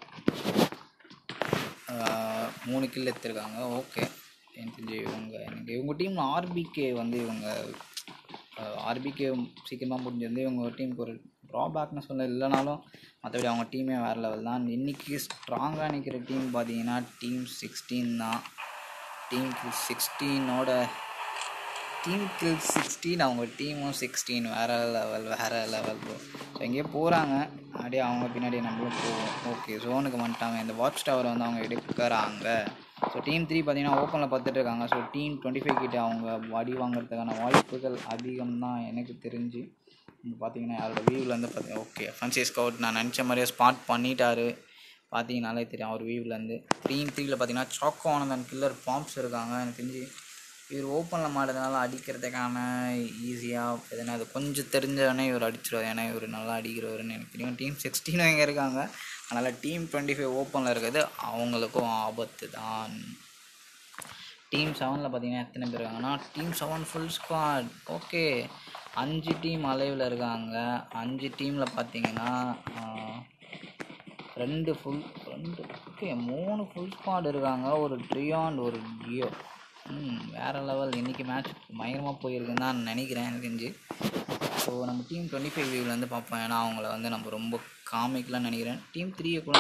ஆஹ் மூணு கில் எடுத்திருக்காங்க ஓகே எனக்கு தெரிஞ்சு இவங்க எனக்கு இவங்க டீம் ஆர்பிகே வந்து இவங்க ஆர்பிகே சீக்கிரமாக முடிஞ்சிருந்து இவங்க டீமுக்கு ஒரு ட்ராபேக்னு சொல்ல இல்லைனாலும் மற்றபடி அவங்க டீமே வேறு லெவல் தான் இன்றைக்கி ஸ்ட்ராங்காக நிற்கிற டீம் பார்த்தீங்கன்னா டீம் சிக்ஸ்டீன் தான் டீம் சிக்ஸ்டீனோட டீம் கில் சிக்ஸ்டீன் அவங்க டீமும் சிக்ஸ்டீன் வேறு லெவல் வேறு லெவல் ப்ரோ ஸோ எங்கேயோ போகிறாங்க அப்படியே அவங்க பின்னாடி நம்மளும் போவோம் ஓகே ஜோனுக்கு வந்துட்டாங்க இந்த வாட்ச் டவரை வந்து அவங்க எடுக்கிறாங்க ஸோ டீம் த்ரீ பார்த்தீங்கன்னா ஓப்பனில் பார்த்துட்டு இருக்காங்க ஸோ டீம் டுவெண்ட்டி ஃபைவ் கிட்ட அவங்க அடி வாங்குறதுக்கான வாய்ப்புகள் அதிகம் தான் எனக்கு தெரிஞ்சு இங்கே பார்த்தீங்கன்னா யாரோட வியூவில் வந்து பார்த்தீங்கன்னா ஓகே ஃபன்சி ஸ்கவுட் நான் நினச்ச மாதிரியே ஸ்பாட் பண்ணிட்டாரு பார்த்தீங்கனாலே தெரியும் அவர் வியூவிலேருந்து டீம் த்ரீயில் பார்த்தீங்கன்னா சாக்கோ ஆனந்தன் கில்லர் பாம்ப்ஸ் இருக்காங்க எனக்கு தெரிஞ்சு இவர் ஓப்பனில் மாடுறதுனால அடிக்கிறதுக்கான ஈஸியாக எதனா அது கொஞ்சம் தெரிஞ்சவனே இவர் அடிச்சிருவார் ஏன்னா இவர் நல்லா அடிக்கிறவருன்னு எனக்கு தெரியும் டீம் சிக்ஸ்டீனும் இங்கே இருக்காங்க அதனால் டீம் டுவெண்ட்டி ஃபைவ் ஓப்பனில் இருக்கிறது அவங்களுக்கும் ஆபத்து தான் டீம் செவனில் பார்த்தீங்கன்னா எத்தனை பேர் இருக்காங்கன்னா team seven full squad okay அஞ்சு டீம் அலைவில் இருக்காங்க அஞ்சு டீமில் பார்த்தீங்கன்னா ஆஹ், ரெண்டு ஃபுல் ரெண்டு ஓகே மூணு ஃபுல் ஸ்குவாட் இருக்காங்க ஒரு ட்ரியாண்ட் ஒரு கியோ ம் வேறு லெவல் இன்றைக்கி மேட்ச் பயங்கரமாக போயிருக்குன்னு தான் நினைக்கிறேன் எனக்கு தெரிஞ்சு ஸோ நம்ம டீம் டுவெண்ட்டி ஃபைவ் வியூவில் வந்து பார்ப்போம் ஏன்னா அவங்கள வந்து நம்ம ரொம்ப காமிக்கலாம்னு நினைக்கிறேன் டீம் த்ரீயை கூட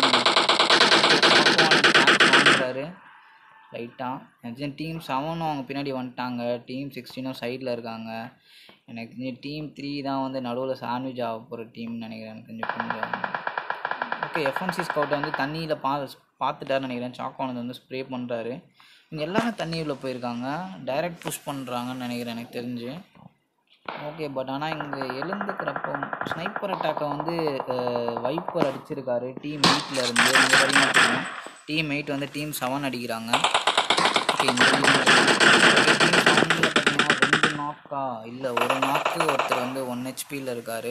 வாங்குறாரு லைட்டாக எனக்கு டீம் செவனும் அவங்க பின்னாடி வந்துட்டாங்க டீம் சிக்ஸ்டீனும் சைடில் இருக்காங்க எனக்கு தெரிஞ்சு டீம் த்ரீ தான் வந்து நடுவில் சாண்ட்விச் ஆக போகிற டீம்னு நினைக்கிறேன் எனக்கு கொஞ்சம் கொஞ்சம் ஓகே எஃப்என்சி ஸ்கவுட்டை வந்து தண்ணியில் பா பார்த்துட்டாருன்னு நினைக்கிறேன் சாக்கோனது வந்து ஸ்ப்ரே பண்ணுறாரு இங்கே எல்லாமே தண்ணி உள்ள போயிருக்காங்க டைரக்ட் புஷ் பண்ணுறாங்கன்னு நினைக்கிறேன் எனக்கு தெரிஞ்சு ஓகே பட் ஆனால் இங்கே எழுந்துக்கிறப்போ ஸ்னைப்பர் அட்டாக்கை வந்து வைப்பர் அடிச்சிருக்காரு டீம் எயிட்டில் இருந்து இங்கே வரையும் தெரியும் டீம் எயிட் வந்து டீம் செவன் அடிக்கிறாங்க ஓகே இந்த டீம் செவனில் பார்த்தீங்கன்னா ரெண்டு நாக்கா இல்லை ஒரு நாக்கு ஒருத்தர் வந்து ஒன் ஹெச்பியில் இருக்கார்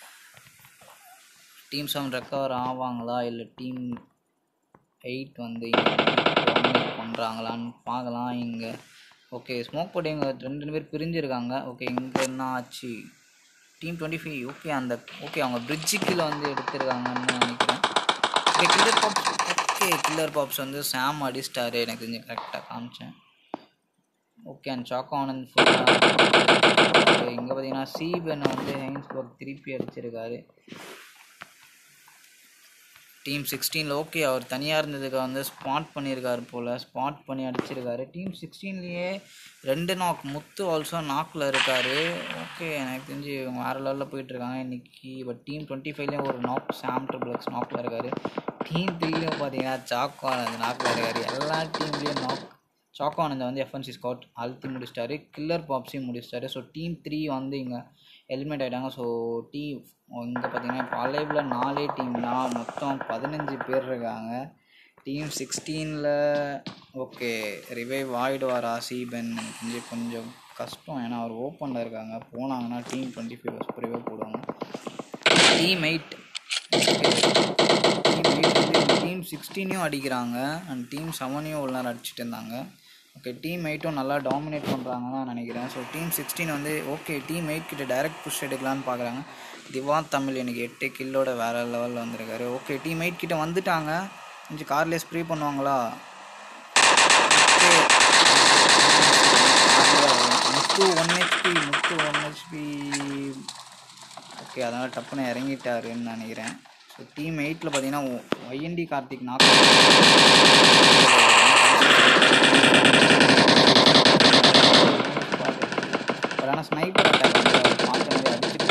டீம் செவன் ரெக்கவர் ஆவாங்களா இல்லை டீம் எயிட் வந்து டாமினேட் பண்ணுறாங்களான்னு பார்க்கலாம் இங்கே ஓகே ஸ்மோக் போட்டு இங்கே ரெண்டு ரெண்டு பேர் பிரிஞ்சிருக்காங்க ஓகே இங்கே என்ன ஆச்சு டீம் டுவெண்ட்டி ஃபைவ் ஓகே அந்த ஓகே அவங்க பிரிட்ஜு கீழே வந்து எடுத்திருக்காங்கன்னு நினைக்கிறேன் okay killer pops okay killer pops வந்து சாம் அடிச்சிட்டாரு எனக்கு தெரிஞ்சு கரெக்டாக காமிச்சேன் ஓகே அண்ட் சாக்கோ ஆனந்த் ஃபுல்லாக இங்கே பார்த்தீங்கன்னா சீபனை வந்து ஹெயின்ஸ்பர்க் திருப்பி அடிச்சிருக்காரு டீம் சிக்ஸ்டீனில் ஓகே அவர் தனியாக இருந்ததுக்கு வந்து ஸ்பாட் பண்ணியிருக்காரு போல் ஸ்பாட் பண்ணி அடிச்சிருக்காரு டீம் சிக்ஸ்டீன்லேயே ரெண்டு நாக் முத்து ஆல்சோ நாக்கில் இருக்கார் ஓகே எனக்கு தெரிஞ்சு இவங்க வேறு லெவலில் போயிட்டுருக்காங்க இன்றைக்கி பட் டீம் டுவெண்ட்டி ஃபைவ்லேயும் ஒரு நாக் சாம் ட்ரிபிள்ஸ் நாக்கில் இருக்கார் டீம் த்ரீலையும் பார்த்தீங்கன்னா சாக்கோ ஆனந்த் நாக்கில் இருக்கார் எல்லா டீம்லேயும் நாக் சாக்கோ ஆனந்த் வந்து எஃப்என்சி ஸ்காட் அழுத்தி முடிச்சிட்டாரு கில்லர் பாப்ஸையும் முடிச்சிட்டாரு ஸோ டீம் த்ரீ வந்து இங்கே எலிமினேட் ஆகிட்டாங்க ஸோ டீம் இங்கே பார்த்தீங்கன்னா இப்போ அலைவில் நாலே டீம் தான் மொத்தம் பதினஞ்சு பேர் இருக்காங்க டீம் சிக்ஸ்டீனில் ஓகே ரிவைவ் ஆகிடுவாரா சீபன் கொஞ்சம் கொஞ்சம் கஷ்டம் ஏன்னா அவர் ஓப்பனில் இருக்காங்க போனாங்கன்னா டீம் டுவெண்ட்டி ஃபைவ் ஸ்ப்ரேவாக போடுவாங்க டீம் எயிட் டீம் எயிட் வந்து டீம் சிக்ஸ்டீனையும் அடிக்கிறாங்க அண்ட் டீம் செவனையும் உள்ள நேரம் அடிச்சிட்டு இருந்தாங்க ஓகே டீம் எயிட்டும் நல்லா டாமினேட் பண்ணுறாங்கன்னு தான் நினைக்கிறேன் ஸோ டீம் சிக்ஸ்டீன் வந்து ஓகே டீம் எயிட் கிட்ட டைரக்ட் புஷ் எடுக்கலான்னு பார்க்குறாங்க திவா தமிழ் எனக்கு எட்டு கில்லோட வேறு லெவலில் வந்திருக்காரு ஓகே டீம் எயிட் கிட்ட வந்துட்டாங்க கொஞ்சம் கார்லேயே ஸ்ப்ரே பண்ணுவாங்களா okay Muthu one HP Muthu one HP okay அதனால் டப்புன்னு இறங்கிட்டாருன்னு நினைக்கிறேன் ஸோ டீம் எயிட்டில் பார்த்தீங்கன்னா ஒய்என்டி கார்த்திக் நாக் பட் ஆனால் ஸ்னைப்பர் அட்டாக் வந்து அவர் பார்த்த மாதிரி அடிச்சுட்டு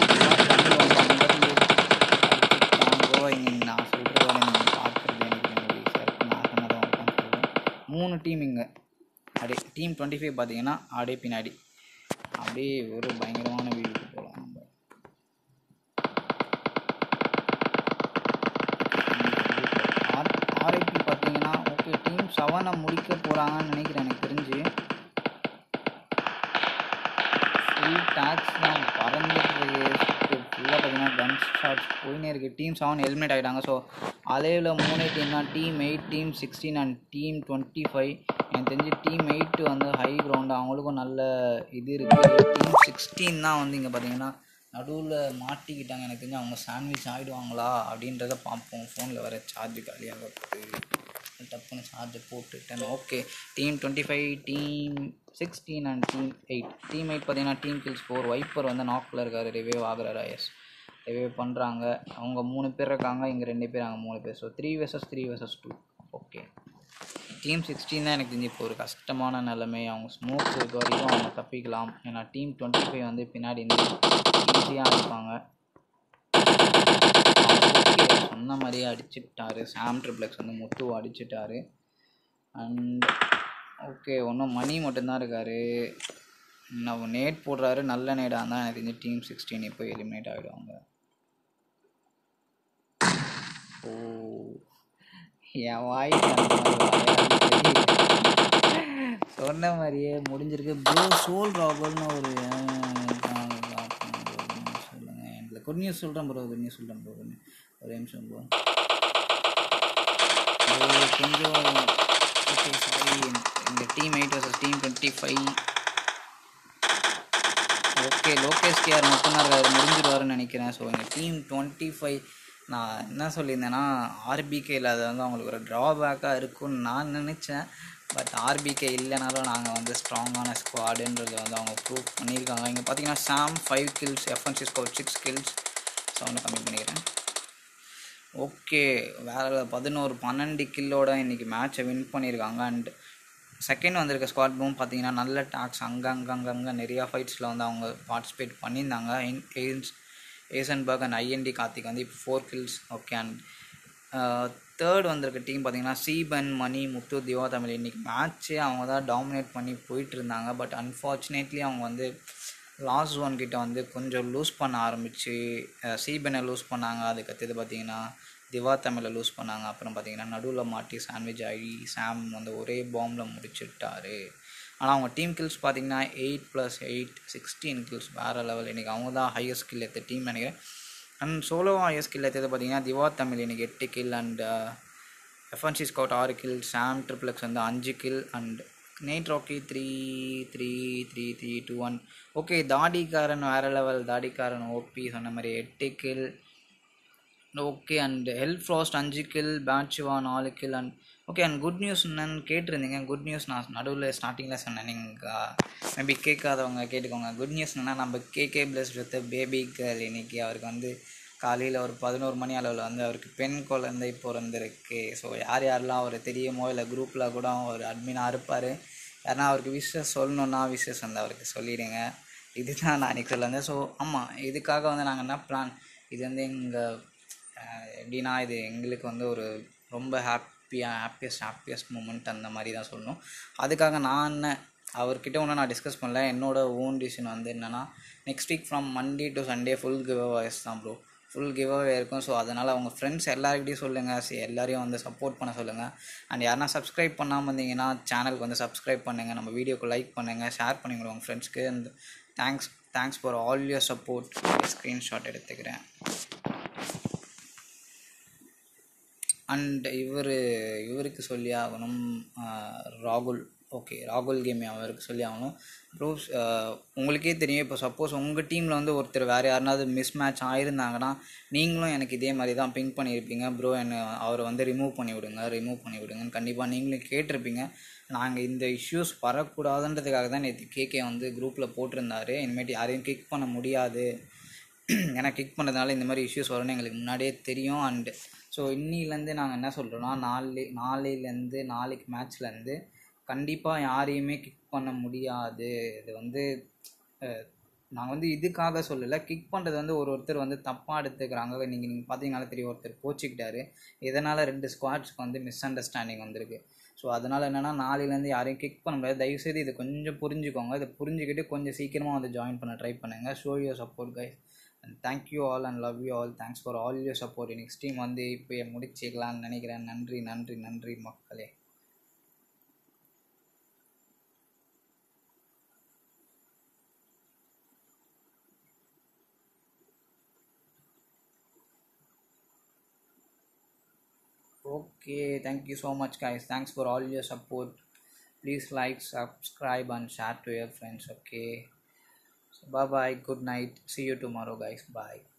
ப்ரோ இங்கே நான் சொல்கிறத நீங்கள் பார்க்குறது எனக்கு ரொம்ப ஈஸியாக இருக்குது நான் சொன்னதை உட்காந்து சொல்கிறேன் மூணு டீம் இங்கே அப்படியே டீம் டுவெண்ட்டி ஃபைவ் பார்த்தீங்கன்னா அப்படியே பின்னாடி அப்படியே ஒரு பயங்கரமான வீடுக்கு போகலாம் நம்ம ஆர் ஆர்ஐபி பார்த்தீங்கன்னா ஓகே டீம் செவனை முடிக்க போகிறாங்கன்னு நினைக்கிறேன் எனக்கு தெரிஞ்சு ஃபுல் டேக்ஸ் தான் பறந்துட்டு இருக்கு ஃபுல்லாக பார்த்தீங்கன்னா கன் ஷாட்ஸ் போயினே இருக்குது டீம் செவன் ஹெல்மெட் ஆகிட்டாங்க ஸோ அலைவில் மூணே டீம் தான் team eight team sixteen and team twenty five எனக்கு தெரிஞ்சு டீம் எயிட் வந்து ஹை கிரவுண்டு அவங்களுக்கும் நல்ல இது இருக்குது டீம் சிக்ஸ்டீன் தான் வந்து இங்கே பார்த்தீங்கன்னா நடுவில் மாட்டிக்கிட்டாங்க எனக்கு தெரிஞ்சு அவங்க சாண்ட்விச் ஆகிடுவாங்களா அப்படின்றத பார்ப்போம் ஃபோனில் வர சார்ஜ் காலியாக டப்புன்னு சார்ஜை போட்டுட்டேன் okay team twenty five team sixteen and team eight team eight பார்த்தீங்கன்னா டீம் கில்ஸ் ஃபோர் வைப்பர் வந்து நாக்கில் இருக்காரு ரிவேவ் ஆகிறாரா எஸ் ரிவேவ் பண்ணுறாங்க அவங்க மூணு பேர் இருக்காங்க இங்கே ரெண்டு பேர் அங்கே மூணு பேர் so three versus three versus two okay team sixteen தான் எனக்கு தெரிஞ்சு இப்போ ஒரு கஷ்டமான நிலைமை அவங்க ஸ்மோக்ஸ் இருக்க வரைக்கும் அவங்க தப்பிக்கலாம் ஏன்னா டீம் டுவெண்ட்டி ஃபைவ் வந்து பின்னாடி இருந்து ஈஸியாக அடிப்பாங்க ஓகே சொன்ன மாதிரியே அடிச்சிட்டாரு சாம் ட்ரிப்ளெக்ஸ் வந்து முத்து அடிச்சிட்டாரு அண்ட் ஓகே ஒன்றும் மணி மட்டும்தான் இருக்காரு நான் நேட் போடுறாரு நல்ல நேடாக இருந்தால் எனக்கு தெரிஞ்சு டீம் சிக்ஸ்டீன் இப்போ எலிமினேட் ஆகிடுவாங்க ஓ என் வாய் சொன்ன மாதிரியே முடிஞ்சிருக்கு ப்ரோ சோல் ராகுல்னு ஒரு சொல்லுங்கள் எனக்கு குட் நியூஸ் சொல்கிறேன் ப்ரோ குட் நியூஸ் சொல்கிறேன் ப்ரோ ஒரு நிமிஷம் ப்ரோ கொஞ்சம் ஓகே சாரி இந்த team eight versus team twenty five okay Lokesh KR மட்டும்தான் இருக்காரு முடிஞ்சிருவாருன்னு நினைக்கிறேன் ஸோ எங்கள் டீம் டுவெண்ட்டி ஃபைவ் நான் என்ன சொல்லியிருந்தேன்னா ஆர்பிகேயில் அது வந்து அவங்களுக்கு ஒரு ட்ராபேக்காக இருக்கும்னு நான் நினச்சேன் பட் ஆர்பிகே இல்லைனாலும் நாங்கள் வந்து ஸ்ட்ராங்கான ஸ்குவாடுன்றது வந்து அவங்க ப்ரூவ் பண்ணியிருக்காங்க இங்கே பார்த்தீங்கன்னா Sam five kills FNC score six kills சவுண்டை கம்மி பண்ணிக்கிறேன் ஓகே வேறு பதினோரு பன்னெண்டு கில்லோட இன்றைக்கி மேட்ச்சை வின் பண்ணியிருக்காங்க அண்ட் செகண்ட் வந்திருக்க ஸ்குவாட் பூம் பார்த்தீங்கன்னா நல்ல டாக்ஸ் அங்கே அங்கே அங்கே அங்கே நிறையா ஃபைட்ஸில் வந்து அவங்க பார்ட்டிசிபேட் பண்ணியிருந்தாங்க எய்ன்ஸ் ஏசன்பர்க் அண்ட் ஐஎன்டி கார்த்திக் வந்து இப்போ four kills okay and third வந்திருக்க டீம் பார்த்தீங்கன்னா சீபன் மணி முத்து திவா தமிழ் இன்றைக்கி மேட்ச்சே அவங்க தான் டாமினேட் பண்ணி போயிட்டு இருந்தாங்க பட் அன்ஃபார்ச்சுனேட்லி அவங்க வந்து லாஸ்ட் ஒன் கிட்ட வந்து கொஞ்சம் லூஸ் பண்ண ஆரம்பிச்சு சீபனை லூஸ் பண்ணாங்க அதுக்கடுத்தது பார்த்தீங்கன்னா திவா தமிழை லூஸ் பண்ணாங்க அப்புறம் பார்த்தீங்கன்னா நடுவில் மாட்டி சாண்ட்விச் ஆகி சாம் வந்து ஒரே பாம்பில் முடிச்சுட்டாரு ஆனால் அவங்க டீம் கில்ஸ் பார்த்தீங்கன்னா eight plus eight sixteen kills வேறு லெவல் இன்றைக்கி அவங்க தான் ஹையஸ்ட் கில் எடுத்த டீம் நினைக்கிறேன் அண்ட் சோலோ ஹையஸ்ட் கில் எடுத்தது பார்த்தீங்கன்னா திவா தமிழ் இன்றைக்கி எட்டு கில் அண்ட் எஃப்என்சி ஸ்கவுட் ஆறு கில் சாம் ட்ரிப்ளெக்ஸ் வந்து அஞ்சு kill and knight Rocky three three three three two one okay தாடிக்காரன் வேறு லெவல் தாடிக்காரன் ஓபி சொன்ன மாதிரி எட்டு kill okay and help frost அஞ்சு கில் பேட்சுவா நாலு kill and okay and good news என்னன்னு கேட்டிருந்தீங்க குட் நியூஸ் நான் நடுவில் ஸ்டார்டிங்கில் சொன்னேன் நீங்கள் மேபி கேட்காதவங்க கேட்டுக்கோங்க குட் நியூஸ் என்னன்னா நம்ம KK plus with baby girl இன்னைக்கு அவருக்கு வந்து காலையில் ஒரு பதினோரு மணி அளவில் வந்து அவருக்கு பெண் குழந்தை பிறந்திருக்கு ஸோ யார் யாரெல்லாம் அவர் தெரியுமோ இல்லை குரூப்பில் கூட அவர் அட்மினாக இருப்பார் யாருன்னா அவருக்கு விஷஸ் சொல்லணுன்னா விஷஸ் வந்து அவருக்கு சொல்லிடுங்க இதுதான் நான் அன்றைக்கி சொல்ல வந்தேன் ஸோ ஆமாம் இதுக்காக வந்து நாங்கள் என்ன பிளான் இது வந்து எங்கள் எப்படின்னா இது எங்களுக்கு வந்து ஒரு ரொம்ப ஹாப்பியாக ஹாப்பியஸ்ட் ஹாப்பியஸ்ட் மூமெண்ட் அந்த மாதிரி தான் சொல்லணும் அதுக்காக நான் என்ன அவர்கிட்ட ஒன்றும் நான் டிஸ்கஸ் பண்ணல என்னோட ஓன் டிசிஷன் வந்து என்னென்னா next week from Monday to Sunday full giveaways தான் ப்ரோ ஃபுல் கிவ் அவே இருக்கும் ஸோ அதனால் அவங்க ஃப்ரெண்ட்ஸ் எல்லாருக்கிட்டையும் சொல்லுங்கள் சி எல்லாரையும் வந்து சப்போர்ட் பண்ண சொல்லுங்கள் அண்ட் யாருனா சப்ஸ்கிரைப் பண்ணாமல் இருந்தீங்கன்னா சேனலுக்கு வந்து சப்ஸ்கிரைப் பண்ணுங்கள் நம்ம வீடியோக்கு லைக் பண்ணுங்கள் ஷேர் பண்ணிவிடுங்க உங்கள் ஃப்ரெண்ட்ஸ்க்கு and thanks thanks for all your support screenshot எடுத்துக்கிறேன் அண்ட் இவர் இவருக்கு சொல்லி ஆகணும் ராகுல் ஓகே ராகுல் கேம் அவருக்கு சொல்லி ஆகணும் ப்ரோ உங்களுக்கே தெரியும் இப்போ சப்போஸ் உங்கள் டீமில் வந்து ஒருத்தர் வேறு யாருனாவது மிஸ் மேட்ச் ஆயிருந்தாங்கன்னா நீங்களும் எனக்கு இதே மாதிரி தான் பிங்க் பண்ணியிருப்பீங்க ப்ரோ என்னை அவரை வந்து ரிமூவ் பண்ணி விடுங்க ரிமூவ் பண்ணி விடுங்கன்னு கண்டிப்பாக நீங்களும் கேட்டிருப்பீங்க நாங்கள் இந்த இஷ்யூஸ் வரக்கூடாதுன்றதுக்காக தான் நேற்று கேகே வந்து குரூப்பில் போட்டிருந்தாரு இனிமேட்டு யாரையும் கிக் பண்ண முடியாது ஏன்னா கிக் பண்ணுறதுனால இந்த மாதிரி இஷ்யூஸ் வரும்னு எங்களுக்கு முன்னாடியே தெரியும் அண்டு ஸோ இன்னிலேருந்து நாங்கள் என்ன சொல்கிறோன்னா நாளை நாளையிலேருந்து நாளைக்கு மேட்ச்லேருந்து கண்டிப்பாக யாரையுமே கிக் பண்ண முடியாது இது வந்து நாங்கள் வந்து இதுக்காக சொல்லலை கிக் பண்ணுறது வந்து ஒரு ஒருத்தர் வந்து தப்பாக எடுத்துக்கிறாங்க நீங்கள் நீங்கள் பார்த்தீங்கனால தெரியும் ஒருத்தர் கோச்சிக்கிட்டாரு இதனால் ரெண்டு ஸ்குவாட்ஸ்க்கு வந்து மிஸ் அண்டர்ஸ்டாண்டிங் வந்திருக்கு ஸோ அதனால் என்னென்னா நாளையிலேருந்து யாரையும் கிக் பண்ண முடியாது தயவுசெய்து இதை கொஞ்சம் புரிஞ்சுக்கோங்க இதை புரிஞ்சுக்கிட்டு கொஞ்சம் சீக்கிரமாக வந்து ஜாயின் பண்ண ட்ரை பண்ணுங்கள் show your support guys and thank you all and love you all thanks for all your support next team வந்து இப்போ முடிச்சிக்கலாம்னு நினைக்கிறேன் நன்றி நன்றி நன்றி மக்களே okay thank you so much guys thanks for all your support please like subscribe and share to your friends okay so bye bye good night see you tomorrow guys bye